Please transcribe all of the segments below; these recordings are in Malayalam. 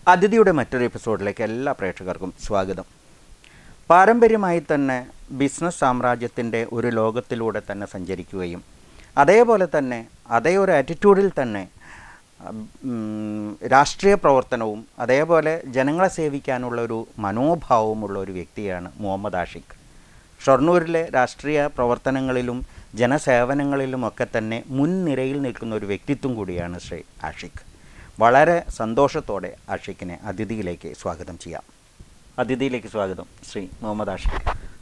അതിഥിയുടെ മറ്റൊരു എപ്പിസോഡിലേക്ക് എല്ലാ പ്രേക്ഷകർക്കും സ്വാഗതം പാരമ്പര്യമായി തന്നെ ബിസിനസ് സാമ്രാജ്യത്തിൻ്റെ ഒരു ലോകത്തിലൂടെ തന്നെ സഞ്ചരിക്കുകയും അതേപോലെ തന്നെ അതേ ഒരു ആറ്റിറ്റ്യൂഡിൽ തന്നെ ഉം, രാഷ്ട്രീയ പ്രവർത്തനവും അതേപോലെ ജനങ്ങളെ സേവിക്കാനുള്ള ഒരു മനോഭാവവുമുള്ള ഒരു വ്യക്തിയാണ് മുഹമ്മദ് ആഷിഖ് ഷൊർണൂരിലെ രാഷ്ട്രീയ പ്രവർത്തനങ്ങളിലും ജനസേവനങ്ങളിലുമൊക്കെ തന്നെ മുൻനിരയിൽ നിൽക്കുന്ന ഒരു വ്യക്തിത്വം കൂടിയാണ് ശ്രീ ആഷിഖ് വളരെ സന്തോഷത്തോടെ ആഷിഖിനെ അതിഥിയിലേക്ക് സ്വാഗതം ചെയ്യാം അതിഥിയിലേക്ക് സ്വാഗതം ശ്രീ മുഹമ്മദ് ആഷിഖ്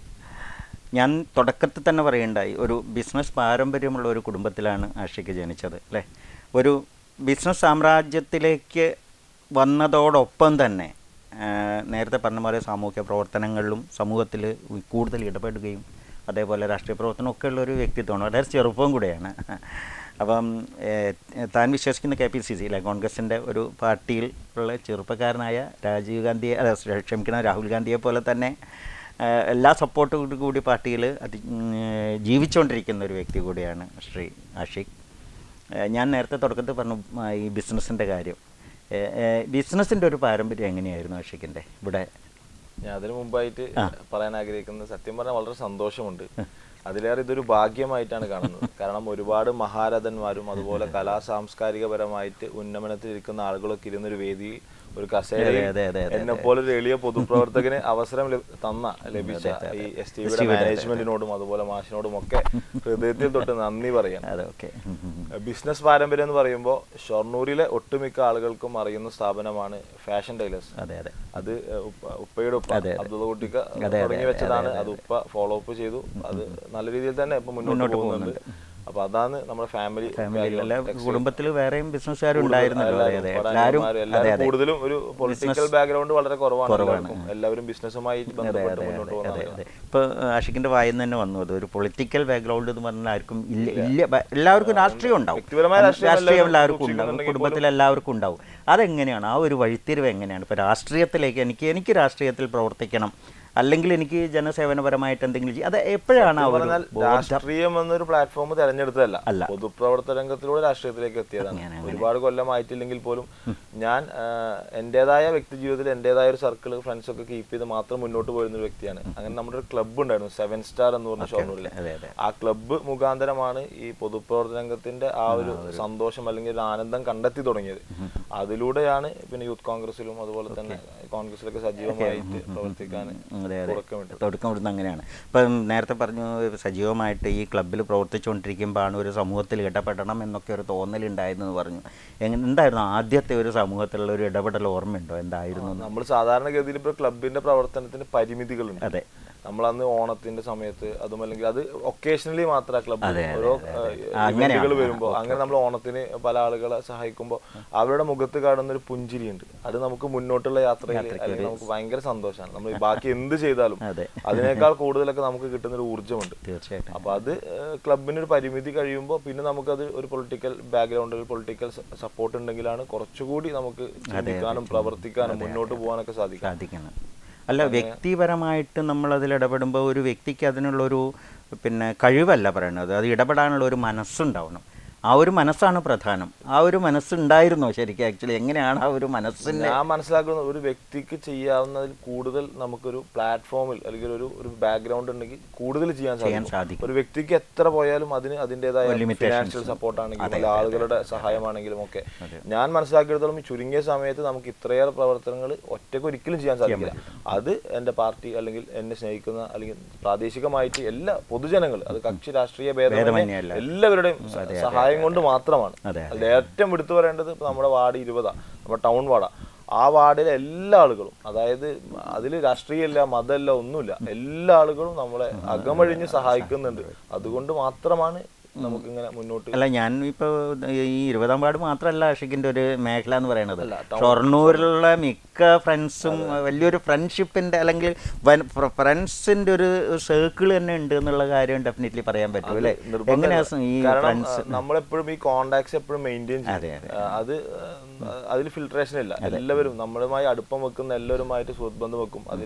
ഞാൻ തുടക്കത്തിൽ തന്നെ പറയുണ്ടായി ഒരു ബിസിനസ് പാരമ്പര്യമുള്ള ഒരു കുടുംബത്തിലാണ് ആഷിഖ് ജനിച്ചത് അല്ലേ ഒരു ബിസിനസ് സാമ്രാജ്യത്തിലേക്ക് വന്നതോടൊപ്പം തന്നെ ആ, നേരത്തെ പറഞ്ഞ പോലെ സാമൂഹ്യ പ്രവർത്തനങ്ങളിലും സമൂഹത്തിൽ കൂടുതൽ ഇടപെടുകയും അതേപോലെ രാഷ്ട്രീയ പ്രവർത്തനം ഒക്കെ ഉള്ള ഒരു വ്യക്തിത്വമാണ് വളരെ ചെറുപ്പവും കൂടെയാണ് അപ്പം ഏഹ്, താൻ വിശ്വസിക്കുന്ന കെ പി സി സി അല്ലെ കോൺഗ്രസിൻ്റെ ഒരു പാർട്ടിയിൽ ഉള്ള ചെറുപ്പക്കാരനായ രാജീവ് ഗാന്ധിയെ അല്ല ക്ഷമിക്കണം രാഹുൽ ഗാന്ധിയെ പോലെ തന്നെ ഏഹ്, എല്ലാ സപ്പോർട്ടോടു കൂടി പാർട്ടിയിൽ അതി ഉം, ഏഹ്, ജീവിച്ചുകൊണ്ടിരിക്കുന്ന ഒരു വ്യക്തി കൂടിയാണ് ശ്രീ ആഷിഖ് ഏഹ്, ഞാൻ നേരത്തെ തുടക്കത്തിൽ പറഞ്ഞു ആ, ഈ ബിസിനസ്സിൻ്റെ കാര്യം ബിസിനസ്സിൻ്റെ ഒരു പാരമ്പര്യം എങ്ങനെയായിരുന്നു ആഷിഖിൻ്റെ ഇവിടെ ഞാൻ അതിനു മുമ്പായിട്ട് ആ. പറയാൻ ആഗ്രഹിക്കുന്നത് സത്യം പറഞ്ഞാൽ വളരെ സന്തോഷമുണ്ട് അതിലേറെ ഇതൊരു ഭാഗ്യമായിട്ടാണ് കാണുന്നത് കാരണം ഒരുപാട് മഹാരഥന്മാരും അതുപോലെ കലാ സാംസ്കാരികപരമായിട്ട് ഉന്നമനത്തിലിരിക്കുന്ന ആളുകളൊക്കെ ഇരുന്നൊരു വേദിയിൽ ഒരു കസേരയിൽ അതെ, അതെ, അതെ, എന്നെ പോലെ ഒരു എളിയ പൊതുപ്രവർത്തകന് അവസരം ലഭ- തന്ന ലഭിച്ച ഈ എസ് ടിവിയുടെ മാനേജ്മെന്റിനോടും അതുപോലെ മാഷിനോടും ഒക്കെ ഹൃദയത്തിൽ തൊട്ട് നന്ദി പറയാൻ അതെ ഓക്കെ ബിസിനസ് പാരമ്പര്യം എന്ന് പറയുമ്പോൾ ഷൊർണൂരിലെ ഒട്ടുമിക്ക ആളുകൾക്കും അറിയുന്ന സ്ഥാപനമാണ് ഫാഷൻ ടൈലേഴ്സ് അതെ അതെ അത് ഏഹ്, ഉപ്പ- ഉപ്പയുടെ ഉപ്പ അതെ, അതെ. അബ്ദുള്ള കുട്ടിക്ക് അതെ, അതെ, തുടങ്ങി അതെ, വെച്ചതാണ് അതെ, അത് ഉപ്പ ഫോളോ അപ്പ് ചെയ്തു അത് നല്ല രീതിയിൽ തന്നെ ഇപ്പൊ മുന്നോട്ട് പോകുന്നുണ്ട് അപ്പൊ അതാണ് നമ്മുടെ ഫാമിലി ഫാമിലിയിലെ കുടുംബത്തിൽ വേറെയും ബിസിനസ്സുകാർ ഉണ്ടായിരുന്നല്ലോ അതെ അതെ എല്ലാവരും എല്ലാവരും അതെ എല്ലാവരും അതെ കൂടുതലും ഒരു പൊളിറ്റിക്കൽ ബാക്ക്ഗ്രൗണ്ട് വളരെ കുറവാണ് എല്ലാവർക്കും. എല്ലാവരും ബിസിനസ്സുമായി ബന്ധപ്പെട്ട് മുന്നോട്ട് പോകുന്ന അതെ അതെ ഇപ്പോൾ ആഷിഖിൻ്റെ വായിൽ നിന്ന് തന്നെ വന്നു അത് ഒരു പൊളിറ്റിക്കൽ ബാക്ക്ഗ്രൗണ്ട് എന്ന് പറഞ്ഞാൽ ആർക്കും ഇല്ല ഇല്ല ബ- എല്ലാവർക്കും രാഷ്ട്രീയം ഉണ്ടാവും വ്യക്തിപരമായ അത് രാഷ്ട്രീയം രാഷ്ട്രീയം എല്ലാവരും എല്ലാവർക്കും ഉണ്ടാവും സൂക്ഷിക്കുന്നുണ്ടെങ്കിൽ കുടുംബത്തിൽ എല്ലാവർക്കും ഉണ്ടാവും അതെങ്ങനെയാണ് ആ ഒരു വഴിത്തിരിവ് എങ്ങനെയാണ് ഇപ്പോൾ രാഷ്ട്രീയത്തിലേക്ക് എനിക്ക് എനിക്ക് രാഷ്ട്രീയത്തിൽ പ്രവർത്തിക്കണം അല്ലെങ്കിൽ എനിക്ക് ജനസേവനപരമായിട്ട് എന്തെങ്കിലും ചെയ്യും അത് എപ്പോഴാണ് ആ ഒരു പറഞ്ഞാൽ ബോധം രാഷ്ട്രീയം എന്നൊരു പ്ലാറ്റ്ഫോം തെരഞ്ഞെടുത്തതല്ല അല്ല. പൊതുപ്രവർത്തന രംഗത്തിലൂടെ രാഷ്ട്രീയത്തിലേക്ക് എത്തിയതാണ് അങ്ങനെ, ഒരുപാട് കൊല്ലമായിട്ടില്ലെങ്കിൽ പോലും ഞാൻ ആഹ്, എന്റേതായ വ്യക്തി ജീവിതത്തിൽ എന്റേതായ ഒരു സർക്കിൾ ഫ്രണ്ട്സ് ഒക്കെ കീപ്പ് ചെയ്ത് മാത്രം മുന്നോട്ട് പോയിരുന്ന ഒരു വ്യക്തിയാണ് അങ്ങനെ നമ്മുടെ ഒരു ക്ലബ്ബ് ഉണ്ടായിരുന്നു സെവൻ സ്റ്റാർ എന്ന് പറഞ്ഞ ഷോറൂമിൽ അതെ അതെ ആ ക്ലബ്ബ് മുഖാന്തരമാണ് ഈ പൊതുപ്രവർത്തന രംഗത്തിന്റെ ആ ഒരു സന്തോഷം അല്ലെങ്കിൽ ഒരു ആനന്ദം കണ്ടെത്തി തുടങ്ങിയത് അതിലൂടെയാണ് പിന്നെ യൂത്ത് കോൺഗ്രസിലും അതുപോലെ തന്നെ കോൺഗ്രസിലൊക്കെ സജീവമായിട്ട് പ്രവർത്തിക്കാൻ അതെ അതെ തുടക്കമിട്ടത് തുടക്കം ഇവിടുന്ന് അങ്ങനെയാണ് ഇപ്പം നേരത്തെ പറഞ്ഞു സജീവമായിട്ട് ഈ ക്ലബ്ബിൽ പ്രവർത്തിച്ചുകൊണ്ടിരിക്കുമ്പോഴാണ് ഒരു സമൂഹത്തിൽ ഇടപെടണം എന്നൊക്കെ ഒരു തോന്നലുണ്ടായിരുന്നെന്ന് പറഞ്ഞു എങ്ങനെ എന്തായിരുന്നു ആദ്യത്തെ ഒരു സമൂഹത്തിലുള്ള ഒരു ഇടപെടൽ ഓർമ്മയുണ്ടോ എന്തായിരുന്നു എന്ന്? നമ്മൾ സാധാരണഗതിയിൽ ഇപ്പോൾ ക്ലബിന്റെ പ്രവർത്തനത്തിന് പരിമിതികളുണ്ട് അതെ നമ്മൾ അന്ന് ഓണത്തിന്റെ സമയത്ത് അതും അല്ലെങ്കിൽ അത് ഒക്കേഷണലി മാത്രം ക്ലബ് അതെ, അതെ, ഓരോ അതെ, അതെ. ആ, അങ്ങനെയാണ്. ഇവന്റുകൾ വരുമ്പോൾ അങ്ങനെ നമ്മൾ ഓണത്തിന് പല ആളുകളെ സഹായിക്കുമ്പോൾ അവരുടെ മുഖത്ത് കാണുന്ന ഒരു പുഞ്ചിരിയുണ്ട് അത് നമുക്ക് മുന്നോട്ടുള്ള യാത്രയിൽ അല്ലെങ്കിൽ നമുക്ക് ഭയങ്കര സന്തോഷമാണ് നമ്മൾ ബാക്കി എന്ത് ചെയ്താലും അതെ അതിനേക്കാൾ കൂടുതലൊക്കെ നമുക്ക് കിട്ടുന്ന ഒരു ഊർജ്ജമുണ്ട് തീർച്ചയായിട്ടും അപ്പൊ അത് ഏഹ്, ക്ലബിന് ഒരു പരിമിതി കഴിയുമ്പോൾ പിന്നെ നമുക്കത് ഒരു പൊളിറ്റിക്കൽ ബാക്ക്ഗ്രൗണ്ടിൽ പൊളിറ്റിക്കൽ സപ്പോർട്ട് ഉണ്ടെങ്കിലാണ് കുറച്ചുകൂടി നമുക്ക് ചിന്തിക്കാനും പ്രവർത്തിക്കാനും മുന്നോട്ട് പോകാനൊക്കെ സാധിക്കും സാധിക്കണം അല്ല വ്യക്തിപരമായിട്ട് നമ്മൾ അതിൽ ഇടപെടുമ്പോൾ ഒരു വ്യക്തിക്ക് അതിനുള്ളൊരു പിന്നെ കഴിവല്ല പറയണത് അത് ഇടപെടാനുള്ള ഒരു മനസ്സുണ്ടാവണം ആ ഒരു മനസ്സാണ് പ്രധാനം ആ ഒരു മനസ്സുണ്ടായിരുന്നോ ശരിക്കും ആക്ച്വലി എങ്ങനെയാണ് ആ ഒരു മനസ്സിൻ്റെ ഞാൻ മനസ്സിലാക്കുന്ന ഒരു വ്യക്തിക്ക് ചെയ്യാവുന്നതിൽ കൂടുതൽ നമുക്കൊരു പ്ലാറ്റ്ഫോമിൽ അല്ലെങ്കിൽ ഒരു ഒരു ബാക്ക്ഗ്രൗണ്ട് ഉണ്ടെങ്കിൽ കൂടുതൽ ചെയ്യാൻ ചെയ്യാൻ സാധിക്കും സാധിക്കും ഒരു വ്യക്തിക്ക് എത്ര പോയാലും അതിന് അതിൻ്റെതായ limitations ഫിനാൻഷ്യൽ സപ്പോർട്ട് ആണെങ്കിലും അല്ല ആളുകളുടെ സഹായമാണെങ്കിലും ഒക്കെ ഞാൻ മനസ്സിലാക്കിയെടുത്തോളം ഈ ചുരുങ്ങിയ സമയത്ത് നമുക്ക് ഇത്രയേറെ പ്രവർത്തനങ്ങൾ ഒറ്റയ്ക്ക് ഒരിക്കലും ചെയ്യാൻ സാധിക്കില്ല അത് എൻ്റെ പാർട്ടി അല്ലെങ്കിൽ എന്നെ സ്നേഹിക്കുന്ന അല്ലെങ്കിൽ പ്രാദേശികമായിട്ട് എല്ലാ പൊതുജനങ്ങൾ അത് കക്ഷി രാഷ്ട്രീയ ഭേദമന്യേ ഭേദമന്യേ എല്ലാവരുടെയും സ- സഹായം കൊണ്ട് മാത്രമാണ് അതെ, അതിൽ ഏറ്റവും എടുത്തു പറയേണ്ടത് ഇപ്പൊ നമ്മുടെ വാർഡ് ഇരുപതാ നമ്മുടെ ടൗൺ വാർഡാ ആ വാർഡിലെ എല്ലാ ആളുകളും അതായത് അതിൽ രാഷ്ട്രീയമില്ല മതമില്ല ഒന്നുമില്ല എല്ലാ ആളുകളും നമ്മളെ അകമഴിഞ്ഞ് സഹായിക്കുന്നുണ്ട് അതുകൊണ്ട് മാത്രമാണ് നമുക്കിങ്ങനെ മുന്നോട്ട് അല്ല ഞാൻ ഇപ്പോൾ ഈ ഇരുപതാം വാർഡ് മാത്രമല്ല ആഷിഖിൻ്റെ ഒരു മേഖല എന്ന് പറയുന്നത് ഷൊർണൂരിലുള്ള മിക്ക ഫ്രണ്ട്സും വലിയൊരു ഫ്രണ്ട്ഷിപ്പിൻ്റെ അല്ലെങ്കിൽ ഫ്രണ്ട്സിൻ്റെ ഒരു സർക്കിൾ തന്നെ ഉണ്ട് എന്നുള്ള കാര്യം ഡെഫിനറ്റ്ലി പറയാൻ പറ്റും അല്ലേ എങ്ങനെയാ ഈ കാരണം ഫ്രണ്ട്സ് ആ, നമ്മളെപ്പോഴും ഈ കോണ്ടാക്ട്സ് എപ്പോഴും മെയിൻറ്റെയിൻ അതെ, ചെയ്യും ആ, അത് അതിൽ ഫിൽട്രേഷൻ ഇല്ല എല്ലാവരും നമ്മളുമായി അടുപ്പം വെക്കുന്ന എല്ലാവരുമായിട്ട് സുഹൃത്ത് ബന്ധം വെക്കും അതിൽ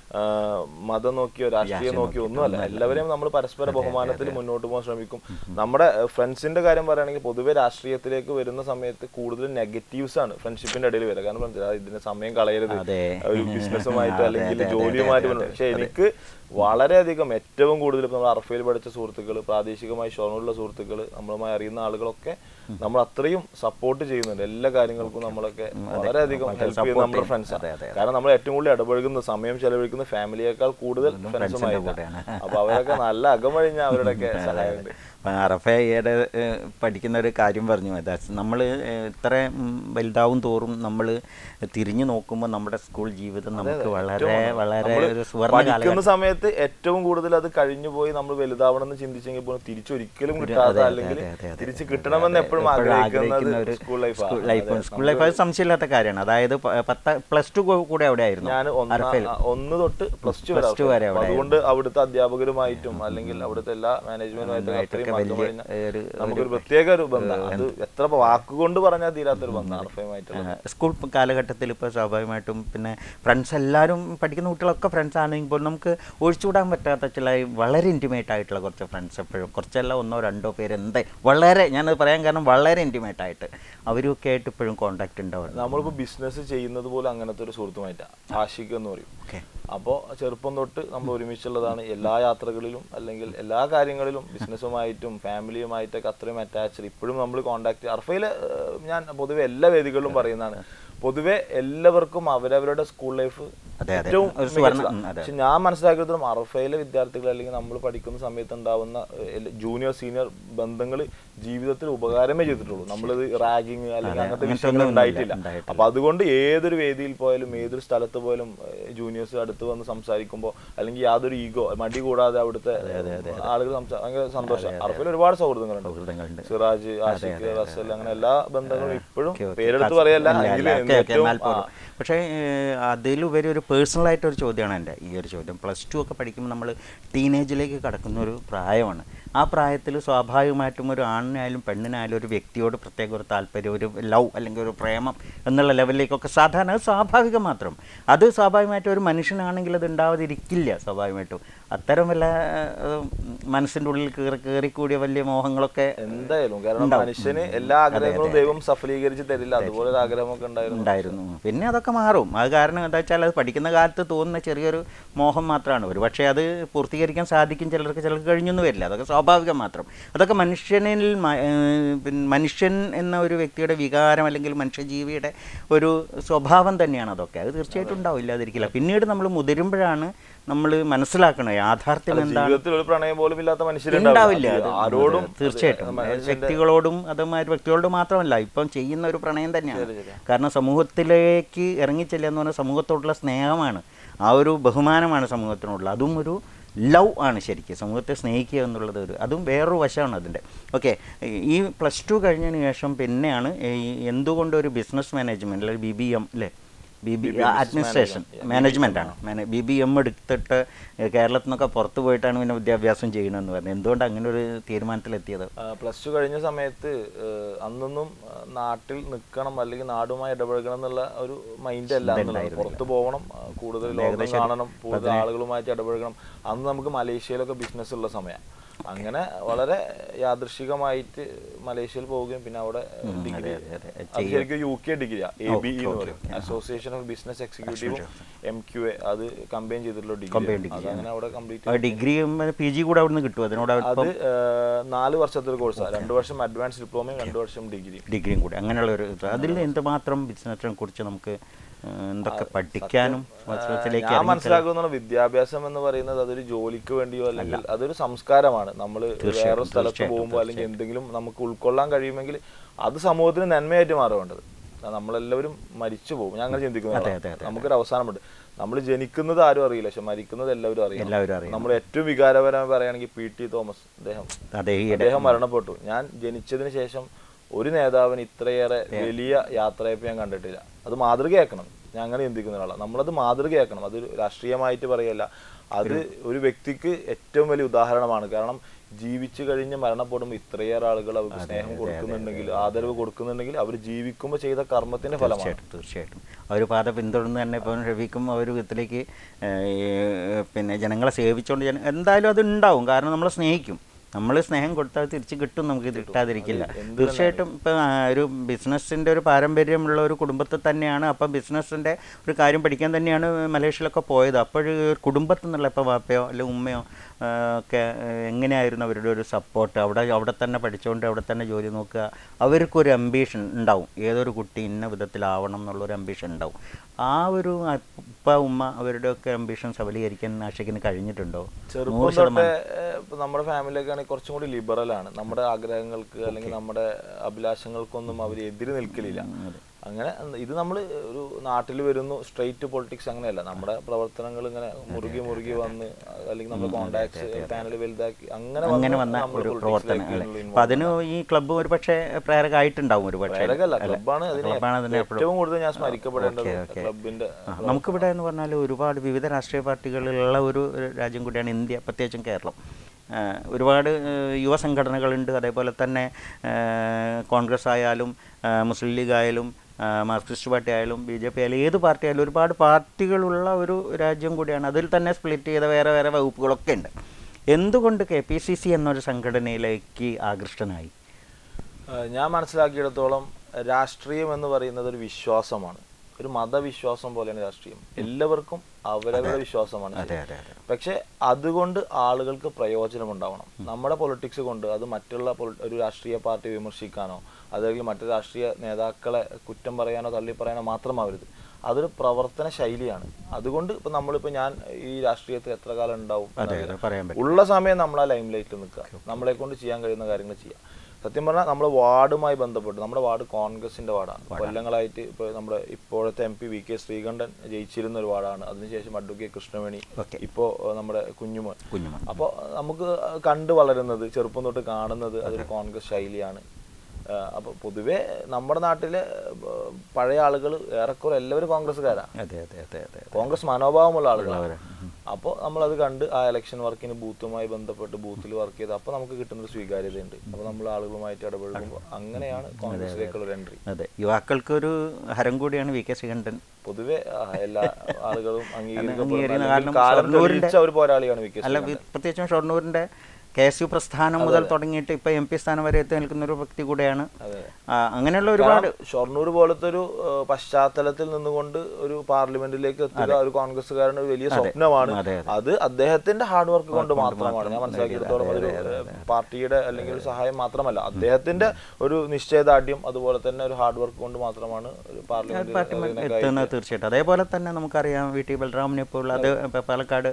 ആ, മതം നോക്കിയോ രാഷ്ട്രീയം നോക്കിയോ ഒന്നുമല്ല എല്ലാവരെയും നമ്മൾ പരസ്പര ബഹുമാനത്തിൽ മുന്നോട്ട് പോകാൻ ശ്രമിക്കും നമ്മുടെ ഫ്രണ്ട്സിന്റെ കാര്യം പറയുകയാണെങ്കിൽ പൊതുവെ രാഷ്ട്രീയത്തിലേക്ക് വരുന്ന സമയത്ത് കൂടുതൽ നെഗറ്റീവ്സ് ആണ് ഫ്രണ്ട്ഷിപ്പിന്റെ ഇടയിൽ വരിക കാരണം എന്താ, ഇതിന് സമയം കളയരുത് അതെ. ഒരു ബിസിനസ്സുമായിട്ടോ അതെ, അല്ലെങ്കിൽ അതെ, അതെ, ജോലിയുമായിട്ട് അതെ, ബന്ധം- അതെ, പക്ഷെ എനിക്ക് വളരെയധികം ഏറ്റവും കൂടുതൽ ഇപ്പൊ നമ്മൾ അർഫയിൽ പഠിച്ച സുഹൃത്തുക്കൾ പ്രാദേശികമായി ഷൊർണൂരിലുള്ള സുഹൃത്തുക്കൾ നമ്മളുമായി അറിയുന്ന ആളുകളൊക്കെ നമ്മൾ അത്രയും സപ്പോർട്ട് ചെയ്യുന്നുണ്ട് എല്ലാ കാര്യങ്ങൾക്കും നമ്മളൊക്കെ വളരെയധികം ഹെൽപ്പ് ചെയ്യുന്ന നമ്മുടെ ഫ്രണ്ട്സ് അതെ, അതെ, കാരണം നമ്മൾ ഏറ്റവും കൂടുതൽ ഇടപഴകുന്ന സമയം ചെലവഴിക്കുന്ന ഫാമിലിയേക്കാൾ കൂടുതൽ ഫ്രണ്ട്സുമായിട്ടാണ് കൂടെയാണ്. അപ്പൊ അവരൊക്കെ നല്ല അകമഴിഞ്ഞ അവരുടെയൊക്കെ സഹായമുണ്ട് അപ്പം അറഫ ഈയിടെ ഏഹ്, പഠിക്കുന്ന ഒരു കാര്യം പറഞ്ഞു നമ്മൾ ഇത്ര ഉം, വലുതാവും തോറും നമ്മൾ തിരിഞ്ഞു നോക്കുമ്പോൾ നമ്മുടെ സ്കൂൾ ജീവിതം നമുക്ക് വളരെ വളരെ നമ്മള് ഒരു സുവർണ്ണ പഠിക്കുന്ന കാലഘട്ടം സമയത്ത് ഏറ്റവും കൂടുതൽ അത് കഴിഞ്ഞു പോയി നമ്മൾ വലുതാവണം എന്ന് ചിന്തിച്ചെങ്കിൽ പോലും തിരിച്ചൊരിക്കലും അതെ, കിട്ടാത്ത അതെ, അല്ലെങ്കിൽ അതെ, അതെ, അതെ, തിരിച്ച് അതെ, കിട്ടണമെന്ന് അതെ, എപ്പോഴും എപ്പോഴും ആഗ്രഹിക്കുന്നത് ഒരു സ്കൂൾ സ്കൂൾ ലൈഫാണ് ലൈഫ് സ്കൂൾ ലൈഫ് അത് സംശയമില്ലാത്ത കാര്യമാണ് അതായത് പ- പത്ത പ്ലസ് ടു കൂടെ അവിടെ ആയിരുന്നു ഞാൻ അറഫയിൽ ഒന്ന് തൊട്ട് പ്ലസ് ടു Plus two വരെ വരെ അവിടെ അതുകൊണ്ട് അവിടുത്തെ അധ്യാപകരുമായിട്ടും അല്ലെങ്കിൽ അവിടുത്തെ എല്ലാ മാനേജ്മെന്റുമായിട്ടും ആയിട്ടൊക്കെ അത്രയും വലിയ ബന്ധം കഴിഞ്ഞ ഒരു നമുക്കൊരു പ്രത്യേക ഒരു ബന്ധമാണ് അത് എത്ര വാക്കുകൊണ്ട് പറഞ്ഞാൽ തീരാത്തൊരു ബന്ധമാണ് അർഫയുമായിട്ടുള്ള ആ, സ്കൂൾ കാലഘട്ടത്തിൽ ഇപ്പോൾ സ്വാഭാവികമായിട്ടും പിന്നെ ഫ്രണ്ട്സ് എല്ലാവരും പഠിക്കുന്ന കുട്ടികളൊക്കെ ഫ്രണ്ട്സ് ആണെങ്കിൽ പോലും നമുക്ക് ഒഴിച്ചുകൂടാൻ പറ്റാത്ത ചില വളരെ ഇൻറ്റിമേറ്റ് ആയിട്ടുള്ള കുറച്ച് ഫ്രണ്ട്സ് എപ്പോഴും കുറച്ചല്ല ഒന്നോ രണ്ടോ പേര് എന്താ വളരെ ഞാനത് പറയാൻ കാരണം വളരെ ഇൻറ്റിമേറ്റ് ആയിട്ട് അവരൊക്കെ ആയിട്ട് ഇപ്പോഴും കോണ്ടാക്ട് ഉണ്ടാവും നമ്മളിപ്പോ ബിസിനസ് ചെയ്യുന്നത് പോലും അങ്ങനത്തെ ഒരു സുഹൃത്തുമായിട്ടാണ് ആഷിഖ് എന്ന് പറയും ഓക്കെ അപ്പോൾ ചെറുപ്പം തൊട്ട് നമ്മൾ ഒരുമിച്ചുള്ളതാണ് എല്ലാ യാത്രകളിലും അല്ലെങ്കിൽ എല്ലാ കാര്യങ്ങളിലും ബിസിനസ്സുമായിട്ടും ഫാമിലിയുമായിട്ടൊക്കെ അത്രയും അറ്റാച്ച്ഡ് ഇപ്പോഴും നമ്മൾ കോണ്ടാക്ട് അർഫയിൽ ഞാൻ പൊതുവെ എല്ലാ വേദികളിലും പറയുന്നതാണ് പൊതുവെ എല്ലാവർക്കും അവരവരുടെ സ്കൂൾ ലൈഫ് അതെ, അതെ. ഏറ്റവും ഒരു സുവർണ്ണ- മികച്ചതാണ്. ഉം, അതെ. പക്ഷെ ഞാൻ മനസ്സിലാക്കിയതും അറഫയിലെ വിദ്യാർത്ഥികൾ അല്ലെങ്കിൽ നമ്മൾ പഠിക്കുന്ന സമയത്ത് ഉണ്ടാവുന്ന ജൂനിയർ സീനിയർ ബന്ധങ്ങൾ ജീവിതത്തിൽ ഉപകാരമേ ചെയ്തിട്ടുള്ളൂ നമ്മളിത് റാഗിങ് അല്ലെങ്കിൽ അങ്ങനത്തെ അങ്ങനത്തെ വിഷയങ്ങൾ ഒന്നും ഉണ്ടായിട്ടില്ല ഉണ്ടായിട്ടില്ല. അപ്പൊ അതുകൊണ്ട് ഏതൊരു വേദിയിൽ പോയാലും ഏതൊരു സ്ഥലത്ത് പോയാലും ജൂനിയേഴ്സ് അടുത്ത് വന്ന് സംസാരിക്കുമ്പോൾ അല്ലെങ്കിൽ യാതൊരു ഈഗോ മടി കൂടാതെ അവിടുത്തെ ആളുകൾ സംസാ- ഭയങ്കര സന്തോഷം അറഫയിൽ ഒരുപാട് സൗഹൃദങ്ങളുണ്ട് സൗഹൃദങ്ങളുണ്ട് സിറാജ് ആഷിഖ് റസൽ അങ്ങനെ എല്ലാ ബന്ധങ്ങളും ഇപ്പോഴും ഓക്കെ, ഓക്കെ. പേരെടുത്ത് പറയല്ല അല്ല, എങ്കിലും അല്ല, ഓക്കെ, ഓക്കെ, ഏറ്റവും എന്നാൽ പോലും. പക്ഷേ ഏഹ്, അതിലുപരി ഒരു പേഴ്സണൽ ആയിട്ടൊരു ചോദ്യമാണ് എൻ്റെ ഈ ഒരു ചോദ്യം പ്ലസ് ടു ഒക്കെ പഠിക്കുമ്പോൾ നമ്മൾ ടീനേജിലേക്ക് കടക്കുന്ന ഒരു പ്രായമാണ് ആ പ്രായത്തിൽ സ്വാഭാവികമായിട്ടും ഒരു ആണിനായാലും പെണ്ണിനായാലും ഒരു വ്യക്തിയോട് പ്രത്യേക ഒരു താല്പര്യം ഒരു ലവ് അല്ലെങ്കിൽ ഒരു പ്രേമം എന്നുള്ള ലെവലിലേക്കൊക്കെ സാധാരണ അത് സ്വാഭാവികം മാത്രം അത് സ്വാഭാവികമായിട്ടും ഒരു മനുഷ്യനാണെങ്കിൽ അത് ഉണ്ടാവാതിരിക്കില്ല സ്വാഭാവികമായിട്ടും അത്തരം വല്ല ഏഹ്, മനസ്സിൻ്റെ ഉള്ളിൽ കയറി കയറിക്കൂടിയ വലിയ മോഹങ്ങളൊക്കെ എന്തായാലും കാരണം മനുഷ്യന് എല്ലാ ആഗ്രഹങ്ങളും ദൈവം സഫലീകരിച്ച് തരില്ല അതുപോലെ ഒരു ആഗ്രഹമൊക്കെ ഉണ്ടായിരുന്നു ഉണ്ടായിരുന്നു പിന്നെ അതൊക്കെ മാറും അത് കാരണം എന്താ വെച്ചാൽ അത് പഠിക്കുന്ന കാലത്ത് തോന്നുന്ന ചെറിയൊരു മോഹം മാത്രമാണ് ഒരു പക്ഷേ അത് പൂർത്തീകരിക്കാൻ സാധിക്കും ചിലർക്ക് ചിലർക്ക് കഴിഞ്ഞൊന്നും വരില്ല അതൊക്കെ സ്വാഭാവികം മാത്രം അതൊക്കെ മനുഷ്യനിൽ മ- ഏഹ് പിന്നെ മനുഷ്യൻ എന്ന ഒരു വ്യക്തിയുടെ വികാരം അല്ലെങ്കിൽ മനുഷ്യജീവിയുടെ ഒരു സ്വഭാവം തന്നെയാണ് അതൊക്കെ അത് തീർച്ചയായിട്ടും ഉണ്ടാവും ഇല്ലാതിരിക്കില്ല പിന്നീട് നമ്മൾ മുതിരുമ്പോഴാണ് നമ്മൾ മനസ്സിലാക്കണം യാഥാർത്ഥ്യം എന്താണ് ജീവിതത്തിൽ ഒരു പ്രണയം പോലും ഇല്ലാത്ത ഉണ്ടാവില്ല മനുഷ്യരുണ്ടാവില്ല അത് ആരോടും അത് തീർച്ചയായിട്ടും വ്യക്തികളോടും അതുമാതിരി വ്യക്തികളോട് മാത്രമല്ല ഇപ്പം ചെയ്യുന്ന ഒരു പ്രണയം തന്നെയാണ് കാരണം സമൂഹത്തിലേക്ക് ഇറങ്ങിച്ചെല്ലുക എന്ന് പറഞ്ഞാൽ സമൂഹത്തോടുള്ള സ്നേഹമാണ് ആ ഒരു ബഹുമാനമാണ് സമൂഹത്തിനോടുള്ള അതും ഒരു ലവ് ആണ് ശരിക്കും സമൂഹത്തെ സ്നേഹിക്കുക എന്നുള്ളത് ഒരു അതും വേറൊരു വശമാണ് അതിൻ്റെ ഓക്കെ ഈ പ്ലസ് ടു കഴിഞ്ഞതിന് ശേഷം പിന്നെയാണ് ഈ എന്തുകൊണ്ട് ഒരു ബിസിനസ് മാനേജ്മെൻറ്റ് അല്ലെങ്കിൽ ബി ബി എം അല്ലേ ബി ബി അഡ്മിനിസ്ട്രേഷൻ മാനേജ്മെൻ്റ് ആണ് ബി ബി എം എടുത്തിട്ട് കേരളത്തിൽ നിന്നൊക്കെ പുറത്ത് പോയിട്ടാണ് പിന്നെ വിദ്യാഭ്യാസം ചെയ്യണമെന്ന് പറഞ്ഞത് എന്തുകൊണ്ട് അങ്ങനെ ഒരു തീരുമാനത്തിലെത്തിയത് പ്ലസ് ടു കഴിഞ്ഞ സമയത്ത് ഏഹ്, അന്നൊന്നും ആ, നാട്ടിൽ നിൽക്കണം അല്ലെങ്കിൽ നാടുമായി ഇടപഴകണം എന്നുള്ള ഒരു മൈൻഡ് അല്ല അന്നുള്ളത്. പുറത്ത് പോകണം ആ, കൂടുതൽ ലോകം കാണണം കൂടുതൽ ആളുകളുമായിട്ട് ഇടപഴകണം അന്ന് നമുക്ക് മലേഷ്യയിലൊക്കെ ബിസിനസ് ഉള്ള സമയം അങ്ങനെ വളരെ യാദൃശികമായിട്ട് മലേഷ്യയിൽ പോവുകയും പിന്നെ അവിടെ ഡിഗ്രി അത് ശരിക്കും യു കെ ഡിഗ്രിയാ എ ബി എന്ന് പറയും അസോസിയേഷൻ ഓഫ് ബിസിനസ് എക്സിക്യൂട്ടീവും എം ക്യു എ അത് കമ്പൈൻ ചെയ്തിട്ടുള്ള ഡിഗ്രി അത് അങ്ങനെ അവിടെ കംപ്ലീറ്റ് ഡിഗ്രിയും പി ജി കൂടെ അവിടുന്ന് കിട്ടും അതിനോട് അത് ഏഹ്, നാല് വർഷത്തെ ഒരു കോഴ്സാണ് രണ്ട് വർഷം അഡ്വാൻസ് ഡിപ്ലോമയും രണ്ട് വർഷം ഡിഗ്രി ഡിഗ്രിയും കൂടി അങ്ങനെയുള്ള ഒരു ഇത് അതിൽ എന്തുമാത്രം ബിസിനസ്സിനെ കുറിച്ച് നമുക്ക് ഏഹ്, എന്തൊക്കെ പഠിക്കാനും ബിസിനസ്സിലേക്ക് ഞാൻ മനസ്സിലാക്കുന്ന വിദ്യാഭ്യാസം എന്ന് പറയുന്നത് അതൊരു ജോലിക്ക് വേണ്ടിയോ അല്ലെങ്കിൽ അതൊരു സംസ്കാരമാണ് നമ്മൾ വേറെ സ്ഥലത്ത് പോകുമ്പോൾ അല്ലെങ്കിൽ എന്തെങ്കിലും നമുക്ക് ഉൾക്കൊള്ളാൻ കഴിയുമെങ്കിൽ അത് സമൂഹത്തിന് നന്മയായിട്ട് മാറേണ്ടത് നമ്മളെല്ലാവരും മരിച്ചു പോകും ഞാൻ അങ്ങനെ ചിന്തിക്കുന്ന ആളാണ്. നമുക്കൊരു അവസാനമുണ്ട് നമ്മൾ ജനിക്കുന്നത് ആരും അറിയില്ല പക്ഷെ മരിക്കുന്നത് എല്ലാവരും അറിയാം എല്ലാവരും അറിയാം നമ്മൾ ഏറ്റവും വികാരപരമായി പറയുകയാണെങ്കിൽ പി ടി തോമസ് അദ്ദേഹം അതെ ഈ അദ്ദേഹം മരണപ്പെട്ടു ഞാൻ ജനിച്ചതിന് ശേഷം ഒരു നേതാവിന് ഇത്രയേറെ വലിയ യാത്രയപ്പ് ഞാൻ കണ്ടിട്ടില്ല അത് മാതൃകയാക്കണം ഞാൻ അങ്ങനെ ചിന്തിക്കുന്ന ഒരാളാണ് നമ്മളത് മാതൃകയാക്കണം അത് രാഷ്ട്രീയമായിട്ട് പറയല്ല അത് ഒരു വ്യക്തിക്ക് ഏറ്റവും വലിയ ഉദാഹരണമാണ് കാരണം ജീവിച്ചു കഴിഞ്ഞ് മരണപ്പെടുമ്പോൾ ഇത്രയേറെ ആളുകൾ അവർക്ക് സ്നേഹം കൊടുക്കുന്നുണ്ടെങ്കിൽ ആദരവ് കൊടുക്കുന്നുണ്ടെങ്കിൽ അവർ ജീവിക്കുമ്പോൾ ചെയ്ത കർമ്മത്തിന്റെ ഫലമാണ് തീർച്ചയായിട്ടും തീർച്ചയായിട്ടും ആ ഒരു പാത പിന്തുടർന്ന് തന്നെ ഇപ്പം ഷെഫീക്കും ആ ഒരു വിധത്തിലേക്ക് ഏഹ്, പിന്നെ ജനങ്ങളെ സേവിച്ചുകൊണ്ട് ജന എന്തായാലും അത് ഉണ്ടാവും കാരണം നമ്മളെ സ്നേഹിക്കും നമ്മൾ സ്നേഹം കൊടുത്താൽ തിരിച്ച് കിട്ടും നമുക്ക് ഇത് കിട്ടാതിരിക്കില്ല തീർച്ചയായിട്ടും ഇപ്പം ആ, ഒരു ബിസിനസ്സിൻ്റെ ഒരു പാരമ്പര്യമുള്ള ഒരു കുടുംബത്തിൽ തന്നെയാണ് അപ്പം ബിസിനസ്സിൻ്റെ ഒരു കാര്യം പഠിക്കാൻ തന്നെയാണ് മലേഷ്യയിലൊക്കെ പോയത് അപ്പോൾ കുടുംബത്തിൽ നിന്നുള്ള ഇപ്പോൾ വാപ്പയോ അല്ലെങ്കിൽ ഉമ്മയോ ആ, ഒക്കെ ആ, എങ്ങനെയായിരുന്നു അവരുടെ ഒരു സപ്പോർട്ട് അവിടെ അവിടെ തന്നെ പഠിച്ചുകൊണ്ട് അവിടെ തന്നെ ജോലി നോക്കുക അവർക്കൊരു അംബീഷൻ ഉണ്ടാവും ഏതൊരു കുട്ടി ഇന്ന വിധത്തിലാവണം എന്നുള്ളൊരു അംബീഷൻ ഉണ്ടാവും ആ ഒരു ഉപ്പ ഉമ്മ അവരുടെയൊക്കെ അംബീഷൻ സബലീകരിക്കാൻ ആശയ്ക്കിന് കഴിഞ്ഞിട്ടുണ്ടോ ചെറുപ്പം നൂറ് തൊട്ടേ ശതമാനം ഏഹ്, ഇപ്പൊ നമ്മുടെ ഫാമിലിയൊക്കെ ആണെങ്കിൽ കുറച്ചും കൂടി ലിബറൽ ആണ് നമ്മുടെ ആഗ്രഹങ്ങൾക്ക് അല്ലെങ്കിൽ നമ്മുടെ അഭിലാഷങ്ങൾക്കൊന്നും അവർ എതിര് നിൽക്കലില്ല അങ്ങനെ ഇത് നമ്മൾ ഒരു നാട്ടിൽ വരുന്നു സ്ട്രെയിറ്റ് പൊളിറ്റിക്സ് അങ്ങനെയല്ല നമ്മുടെ പ്രവർത്തനങ്ങൾ ഇങ്ങനെ മുറുകി മുറുകി വന്ന് അല്ലെങ്കിൽ നമ്മുടെ കോണ്ടാക്ട്സ് പാനൽ വലുതാക്കി അങ്ങനെ അങ്ങനെ വന്ന് വന്ന നമ്മള് ഒരു politics ലേക്ക് പ്രവർത്തനം അല്ലേ involve അപ്പം അതിന് ഈ ക്ലബ്ബ് ഒരു പക്ഷേ പ്രേരകമായിട്ടുണ്ടാവും ഒരു പക്ഷേ പ്രേരകല്ല ക്ലബ്ബാണ് അതിന് ക്ലബ്ബാണ് അതിനെ എപ്പോഴും ഏറ്റവും കൂടുതൽ ഞാൻ സ്മരിക്കപ്പെടേണ്ടത് ഓക്കേ, ഓക്കേ. ക്ലബിന്റെ ആ, നമുക്കിവിടെ എന്ന് പറഞ്ഞാൽ ഒരുപാട് വിവിധ രാഷ്ട്രീയ പാർട്ടികളുള്ള ഒരു ഒരു രാജ്യം കൂടിയാണ് ഇന്ത്യ പ്രത്യേകിച്ചും കേരളം ആ, ഒരുപാട് ആ, യുവ സംഘടനകളുണ്ട് അതേപോലെ തന്നെ ആ, കോൺഗ്രസ് ആയാലും ആ, മുസ്ലിം ലീഗ് ആയാലും ആ, മാർക്സിസ്റ്റ് പാർട്ടി ആയാലും ബി ജെ പി ആയാലും ഏത് പാർട്ടി ആയാലും ഒരുപാട് പാർട്ടികളുള്ള ഒരു രാജ്യം കൂടിയാണ് അതിൽ തന്നെ സ്പ്ലിറ്റ് ചെയ്ത വേറെ വേറെ വകുപ്പുകളൊക്കെ ഉണ്ട് എന്തുകൊണ്ട് കെ പി സി സി എന്നൊരു സംഘടനയിലേക്ക് ആകൃഷ്ടനായി ഏഹ് ഞാൻ മനസ്സിലാക്കിയിടത്തോളം രാഷ്ട്രീയം എന്ന് പറയുന്നത് ഒരു വിശ്വാസമാണ് ഒരു മതവിശ്വാസം പോലെയാണ് രാഷ്ട്രീയം എല്ലാവർക്കും അവരവരുടെ വിശ്വാസമാണ് അതെ ശരി. അതെ അതെ പക്ഷെ അതുകൊണ്ട് ആളുകൾക്ക് പ്രയോജനം ഉണ്ടാവണം നമ്മുടെ പൊളിറ്റിക്സ് കൊണ്ട് അത് മറ്റുള്ള പൊളി- ഒരു രാഷ്ട്രീയ പാർട്ടി വിമർശിക്കാനോ അല്ലെങ്കിൽ മറ്റു രാഷ്ട്രീയ നേതാക്കളെ കുറ്റം പറയാനോ തള്ളി പറയാനോ മാത്രമാവരുത് അതൊരു പ്രവർത്തന ശൈലിയാണ് അതുകൊണ്ട് ഇപ്പൊ നമ്മളിപ്പോ ഞാൻ ഈ രാഷ്ട്രീയത്തിൽ എത്ര കാലം ഉണ്ടാവും അതെ എന്നറിയില്ല. അതെ പറയാൻ പറ്റും ഉള്ള സമയം നമ്മൾ ആ ലൈം ലൈറ്റിൽ നിൽക്കുക നമ്മളെ കൊണ്ട് ചെയ്യാൻ കഴിയുന്ന കാര്യങ്ങൾ ചെയ്യാം സത്യം പറഞ്ഞാൽ നമ്മുടെ വാർഡുമായി ബന്ധപ്പെട്ട് നമ്മുടെ വാർഡ് കോൺഗ്രസിന്റെ വാർഡാണ് കൊല്ലങ്ങളായിട്ട് ഇപ്പോൾ നമ്മുടെ ഇപ്പോഴത്തെ M P V K Sreekandan ജയിച്ചിരുന്ന ഒരു വാർഡാണ് അതിനുശേഷം അഡ്വക്കേറ്റ് കൃഷ്ണവേണി ഓക്കെ ഇപ്പോൾ നമ്മുടെ കുഞ്ഞുമോൻ കുഞ്ഞുമോൻ അപ്പോൾ നമുക്ക് കണ്ടു വളരുന്നത് ചെറുപ്പം തൊട്ട് കാണുന്നത് അതൊരു കോൺഗ്രസ് ശൈലിയാണ് അപ്പോൾ പൊതുവേ നമ്മുടെ നാട്ടിലെ ആ, പഴയ ആളുകൾ ഏറെക്കുറെ എല്ലാവരും കോൺഗ്രസ്സുകാരാണ് അതെ അതെ അതെ അതെ കോൺഗ്രസ് മനോഭാവമുള്ള ആളുകളാണ് അപ്പോൾ നമ്മളത് കണ്ട് ആ ഇലക്ഷൻ വർക്കിന് ബൂത്തുമായി ബന്ധപ്പെട്ട് ബൂത്തിൽ വർക്ക് ചെയ്ത് അപ്പോൾ നമുക്ക് കിട്ടുന്ന ഒരു സ്വീകാര്യതയുണ്ട് അപ്പോൾ നമ്മൾ ആളുകളുമായിട്ട് ഇടപഴകുമ്പോൾ അങ്ങനെയാണ് കോൺഗ്രസിലേക്കുള്ള ഒരു എൻട്രി അതെ യുവാക്കൾക്കൊരു ഹരം കൂടിയാണ് വി കെ ശ്രീകണ്ഠൻ പൊതുവെ ആ, എല്ലാ ആളുകളും അംഗീകരിക്കുന്ന അംഗീകരിക്കപ്പെടുന്ന കാരണം അല്ലെങ്കിൽ കാലം ഷൊർണൂരിന്റെ- തെളിയിച്ച ഒരു പോരാളിയാണ് വി കെ അല്ല വി- പ്രത്യേകിച്ചും ഷൊർണൂരിന്റെ കെ എസ് യു പ്രസ്ഥാനം മുതൽ തുടങ്ങിയിട്ട് ഇപ്പൊ എം പി സ്ഥാനം വരെ എത്തി നിൽക്കുന്ന ഒരു വ്യക്തി കൂടെയാണ് അതെ. ആ, അങ്ങനെയുള്ള ഒരുപാട് കാരണം ഷൊർണൂർ പോലത്തെ ഒരു ഏഹ്, പശ്ചാത്തലത്തിൽ നിന്നുകൊണ്ട് ഒരു പാർലമെന്റിലേക്ക് എത്തുക ഒരു കോൺഗ്രസ്സുകാരന് ഒരു വലിയ സ്വപ്നമാണ് അതെ, അത് അദ്ദേഹത്തിന്റെ ഹാർഡ് വർക്ക് കൊണ്ട് മാത്രമാണ് ഞാൻ മനസ്സിലാക്കിയെടുത്തോളം അതൊരു ഏഹ്, പാർട്ടിയുടെ അല്ലെങ്കിൽ ഒരു സഹായം മാത്രമല്ല അദ്ദേഹത്തിന്റെ ഒരു നിശ്ചയദാർഢ്യം അതുപോലെ തന്നെ ഒരു ഹാർഡ് വർക്ക് കൊണ്ട് മാത്രമാണ് ഒരു പാർട്ടി പാർലമെന്റ് എത്തുന്നത് തീർച്ചയായിട്ടും അതേപോലെ തന്നെ നമുക്കറിയാം വി ടി ബലറാമിനെ പോലുള്ള അത് ഇപ്പൊ പാലക്കാട്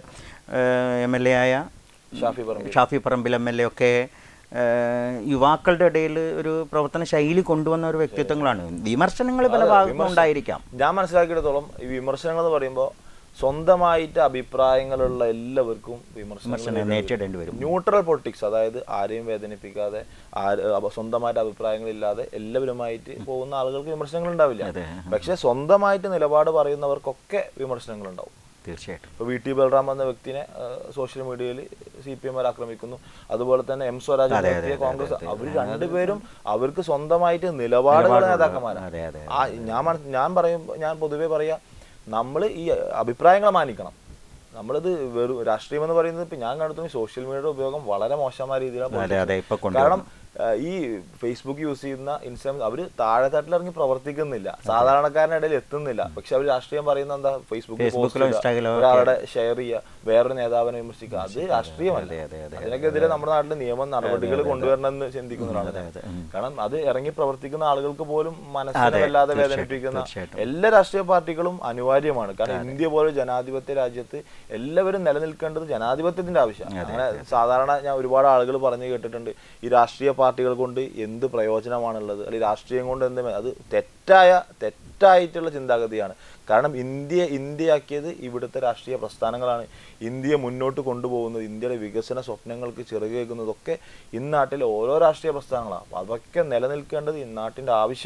എം എൽ എ ആയ Shafi Parambil Shafi Parambil M L A ഒക്കെ ഏഹ്, യുവാക്കളുടെ ഇടയിൽ ഒരു പ്രവർത്തന ശൈലി കൊണ്ടുവന്ന ഒരു വ്യക്തിത്വങ്ങളാണ് വിമർശനങ്ങൾ പല ഭാഗത്തും ഉണ്ടായിരിക്കാം ഞാൻ മനസ്സിലാക്കിയെടുത്തോളം ഈ വിമർശനങ്ങൾ എന്ന് പറയുമ്പോൾ സ്വന്തമായിട്ട് അഭിപ്രായങ്ങളുള്ള എല്ലാവർക്കും വിമർശനങ്ങൾ വിമർശനം നേരിടേണ്ടി വരും ന്യൂട്രൽ പൊളിറ്റിക്സ് അതായത് ആരെയും വേദനിപ്പിക്കാതെ ആര് അപ- സ്വന്തമായിട്ട് അഭിപ്രായങ്ങളില്ലാതെ എല്ലാവരുമായിട്ട് പോകുന്ന ആളുകൾക്ക് വിമർശനങ്ങൾ ഉണ്ടാവില്ല അതെ. പക്ഷെ സ്വന്തമായിട്ട് നിലപാട് പറയുന്നവർക്കൊക്കെ വിമർശനങ്ങൾ ഉണ്ടാവും തീർച്ചയായിട്ടും ഇപ്പോൾ വി ടി ബൽറാം എന്ന വ്യക്തിനെ സോഷ്യൽ മീഡിയയിൽ സി പി എം ആക്രമിക്കുന്നു അതുപോലെ തന്നെ എം സ്വരാജ് എന്ന വ്യക്തിയെ കോൺഗ്രസ് അവർ രണ്ടുപേരും അവർക്ക് സ്വന്തമായിട്ട് നിലപാടുകൾ നേതാക്കന്മാരാണ് അതെ അതെ ആ ഞാൻ മന- ഞാൻ പറയും ഞാൻ പൊതുവേ പറയാ നമ്മൾ ഈ അഭിപ്രായങ്ങളെ മാനിക്കണം നമ്മളിത് വെറും രാഷ്ട്രീയം എന്ന് പറയുന്നത് ഇപ്പൊ ഞാൻ കണ്ടെത്തുന്ന സോഷ്യൽ മീഡിയയുടെ ഉപയോഗം വളരെ മോശമായ രീതിയിലാണ് അതെ അതെ ഇപ്പൊ കാരണം കൊണ്ടുവരണം ആ, ഈ ഫേസ്ബുക്ക് യൂസ് ചെയ്യുന്ന ഇൻസ്റ്റാഗ്രാം അവര് താഴെത്തട്ടിൽ ഇറങ്ങി പ്രവർത്തിക്കുന്നില്ല സാധാരണക്കാരന്റെ ഇടയിൽ എത്തുന്നില്ല പക്ഷെ അവർ രാഷ്ട്രീയം പറയുന്ന എന്താ ഫേസ്ബുക്കിൽ ഫേസ്ബുക്കിലോ ഇൻസ്റ്റാഗ്രാമിലോ ഒരാളുടെ ഷെയർ ചെയ്യുക വേറൊരു നേതാവിനെ വിമർശിക്കുക അത് രാഷ്ട്രീയമല്ല അതെ, അതെ, അതെ, അതിനൊക്കെതിരെ നമ്മുടെ നാട്ടിൽ നിയമ നടപടികൾ കൊണ്ടുവരണമെന്ന് ചിന്തിക്കുന്നതാണ് അതെ, അതെ, ഉം. കാരണം അത് ഇറങ്ങി പ്രവർത്തിക്കുന്ന ആളുകൾക്ക് പോലും മനസ്സിനെ അതെ, വല്ലാതെ തീർച്ചയായിട്ടും, വേദനിപ്പിക്കുന്ന തീർച്ചയായിട്ടും. എല്ലാ രാഷ്ട്രീയ പാർട്ടികളും അനിവാര്യമാണ് കാരണം ഇന്ത്യ പോലെ ജനാധിപത്യ രാജ്യത്ത് എല്ലാവരും നിലനിൽക്കേണ്ടത് ജനാധിപത്യത്തിന്റെ ആവശ്യമാണ് അങ്ങനെ സാധാരണ ഞാൻ ഒരുപാട് ആളുകൾ പറഞ്ഞു കേട്ടിട്ടുണ്ട് ഈ രാഷ്ട്രീയ പാർട്ടികൾ കൊണ്ട് എന്ത് പ്രയോജനമാണുള്ളത് അല്ലെങ്കിൽ രാഷ്ട്രീയം കൊണ്ട് എന്ത് മേ- അത് തെറ്റായ തെറ്റായിട്ടുള്ള ചിന്താഗതിയാണ് കാരണം ഇന്ത്യ ഇന്ത്യയാക്കിയത് ഇവിടുത്തെ രാഷ്ട്രീയ പ്രസ്ഥാനങ്ങളാണ് ഇന്ത്യയെ മുന്നോട്ട് കൊണ്ടുപോകുന്നത് ഇന്ത്യയുടെ വികസന സ്വപ്നങ്ങൾക്ക് ചിറകേക്കുന്നതൊക്കെ ഇന്നാട്ടിലെ ഓരോ രാഷ്ട്രീയ പ്രസ്ഥാനങ്ങളാണ് അപ്പൊ അതൊക്കെ നിലനിൽക്കേണ്ടത് ഇന്നാട്ടിന്റെ ആവശ്യമാണ്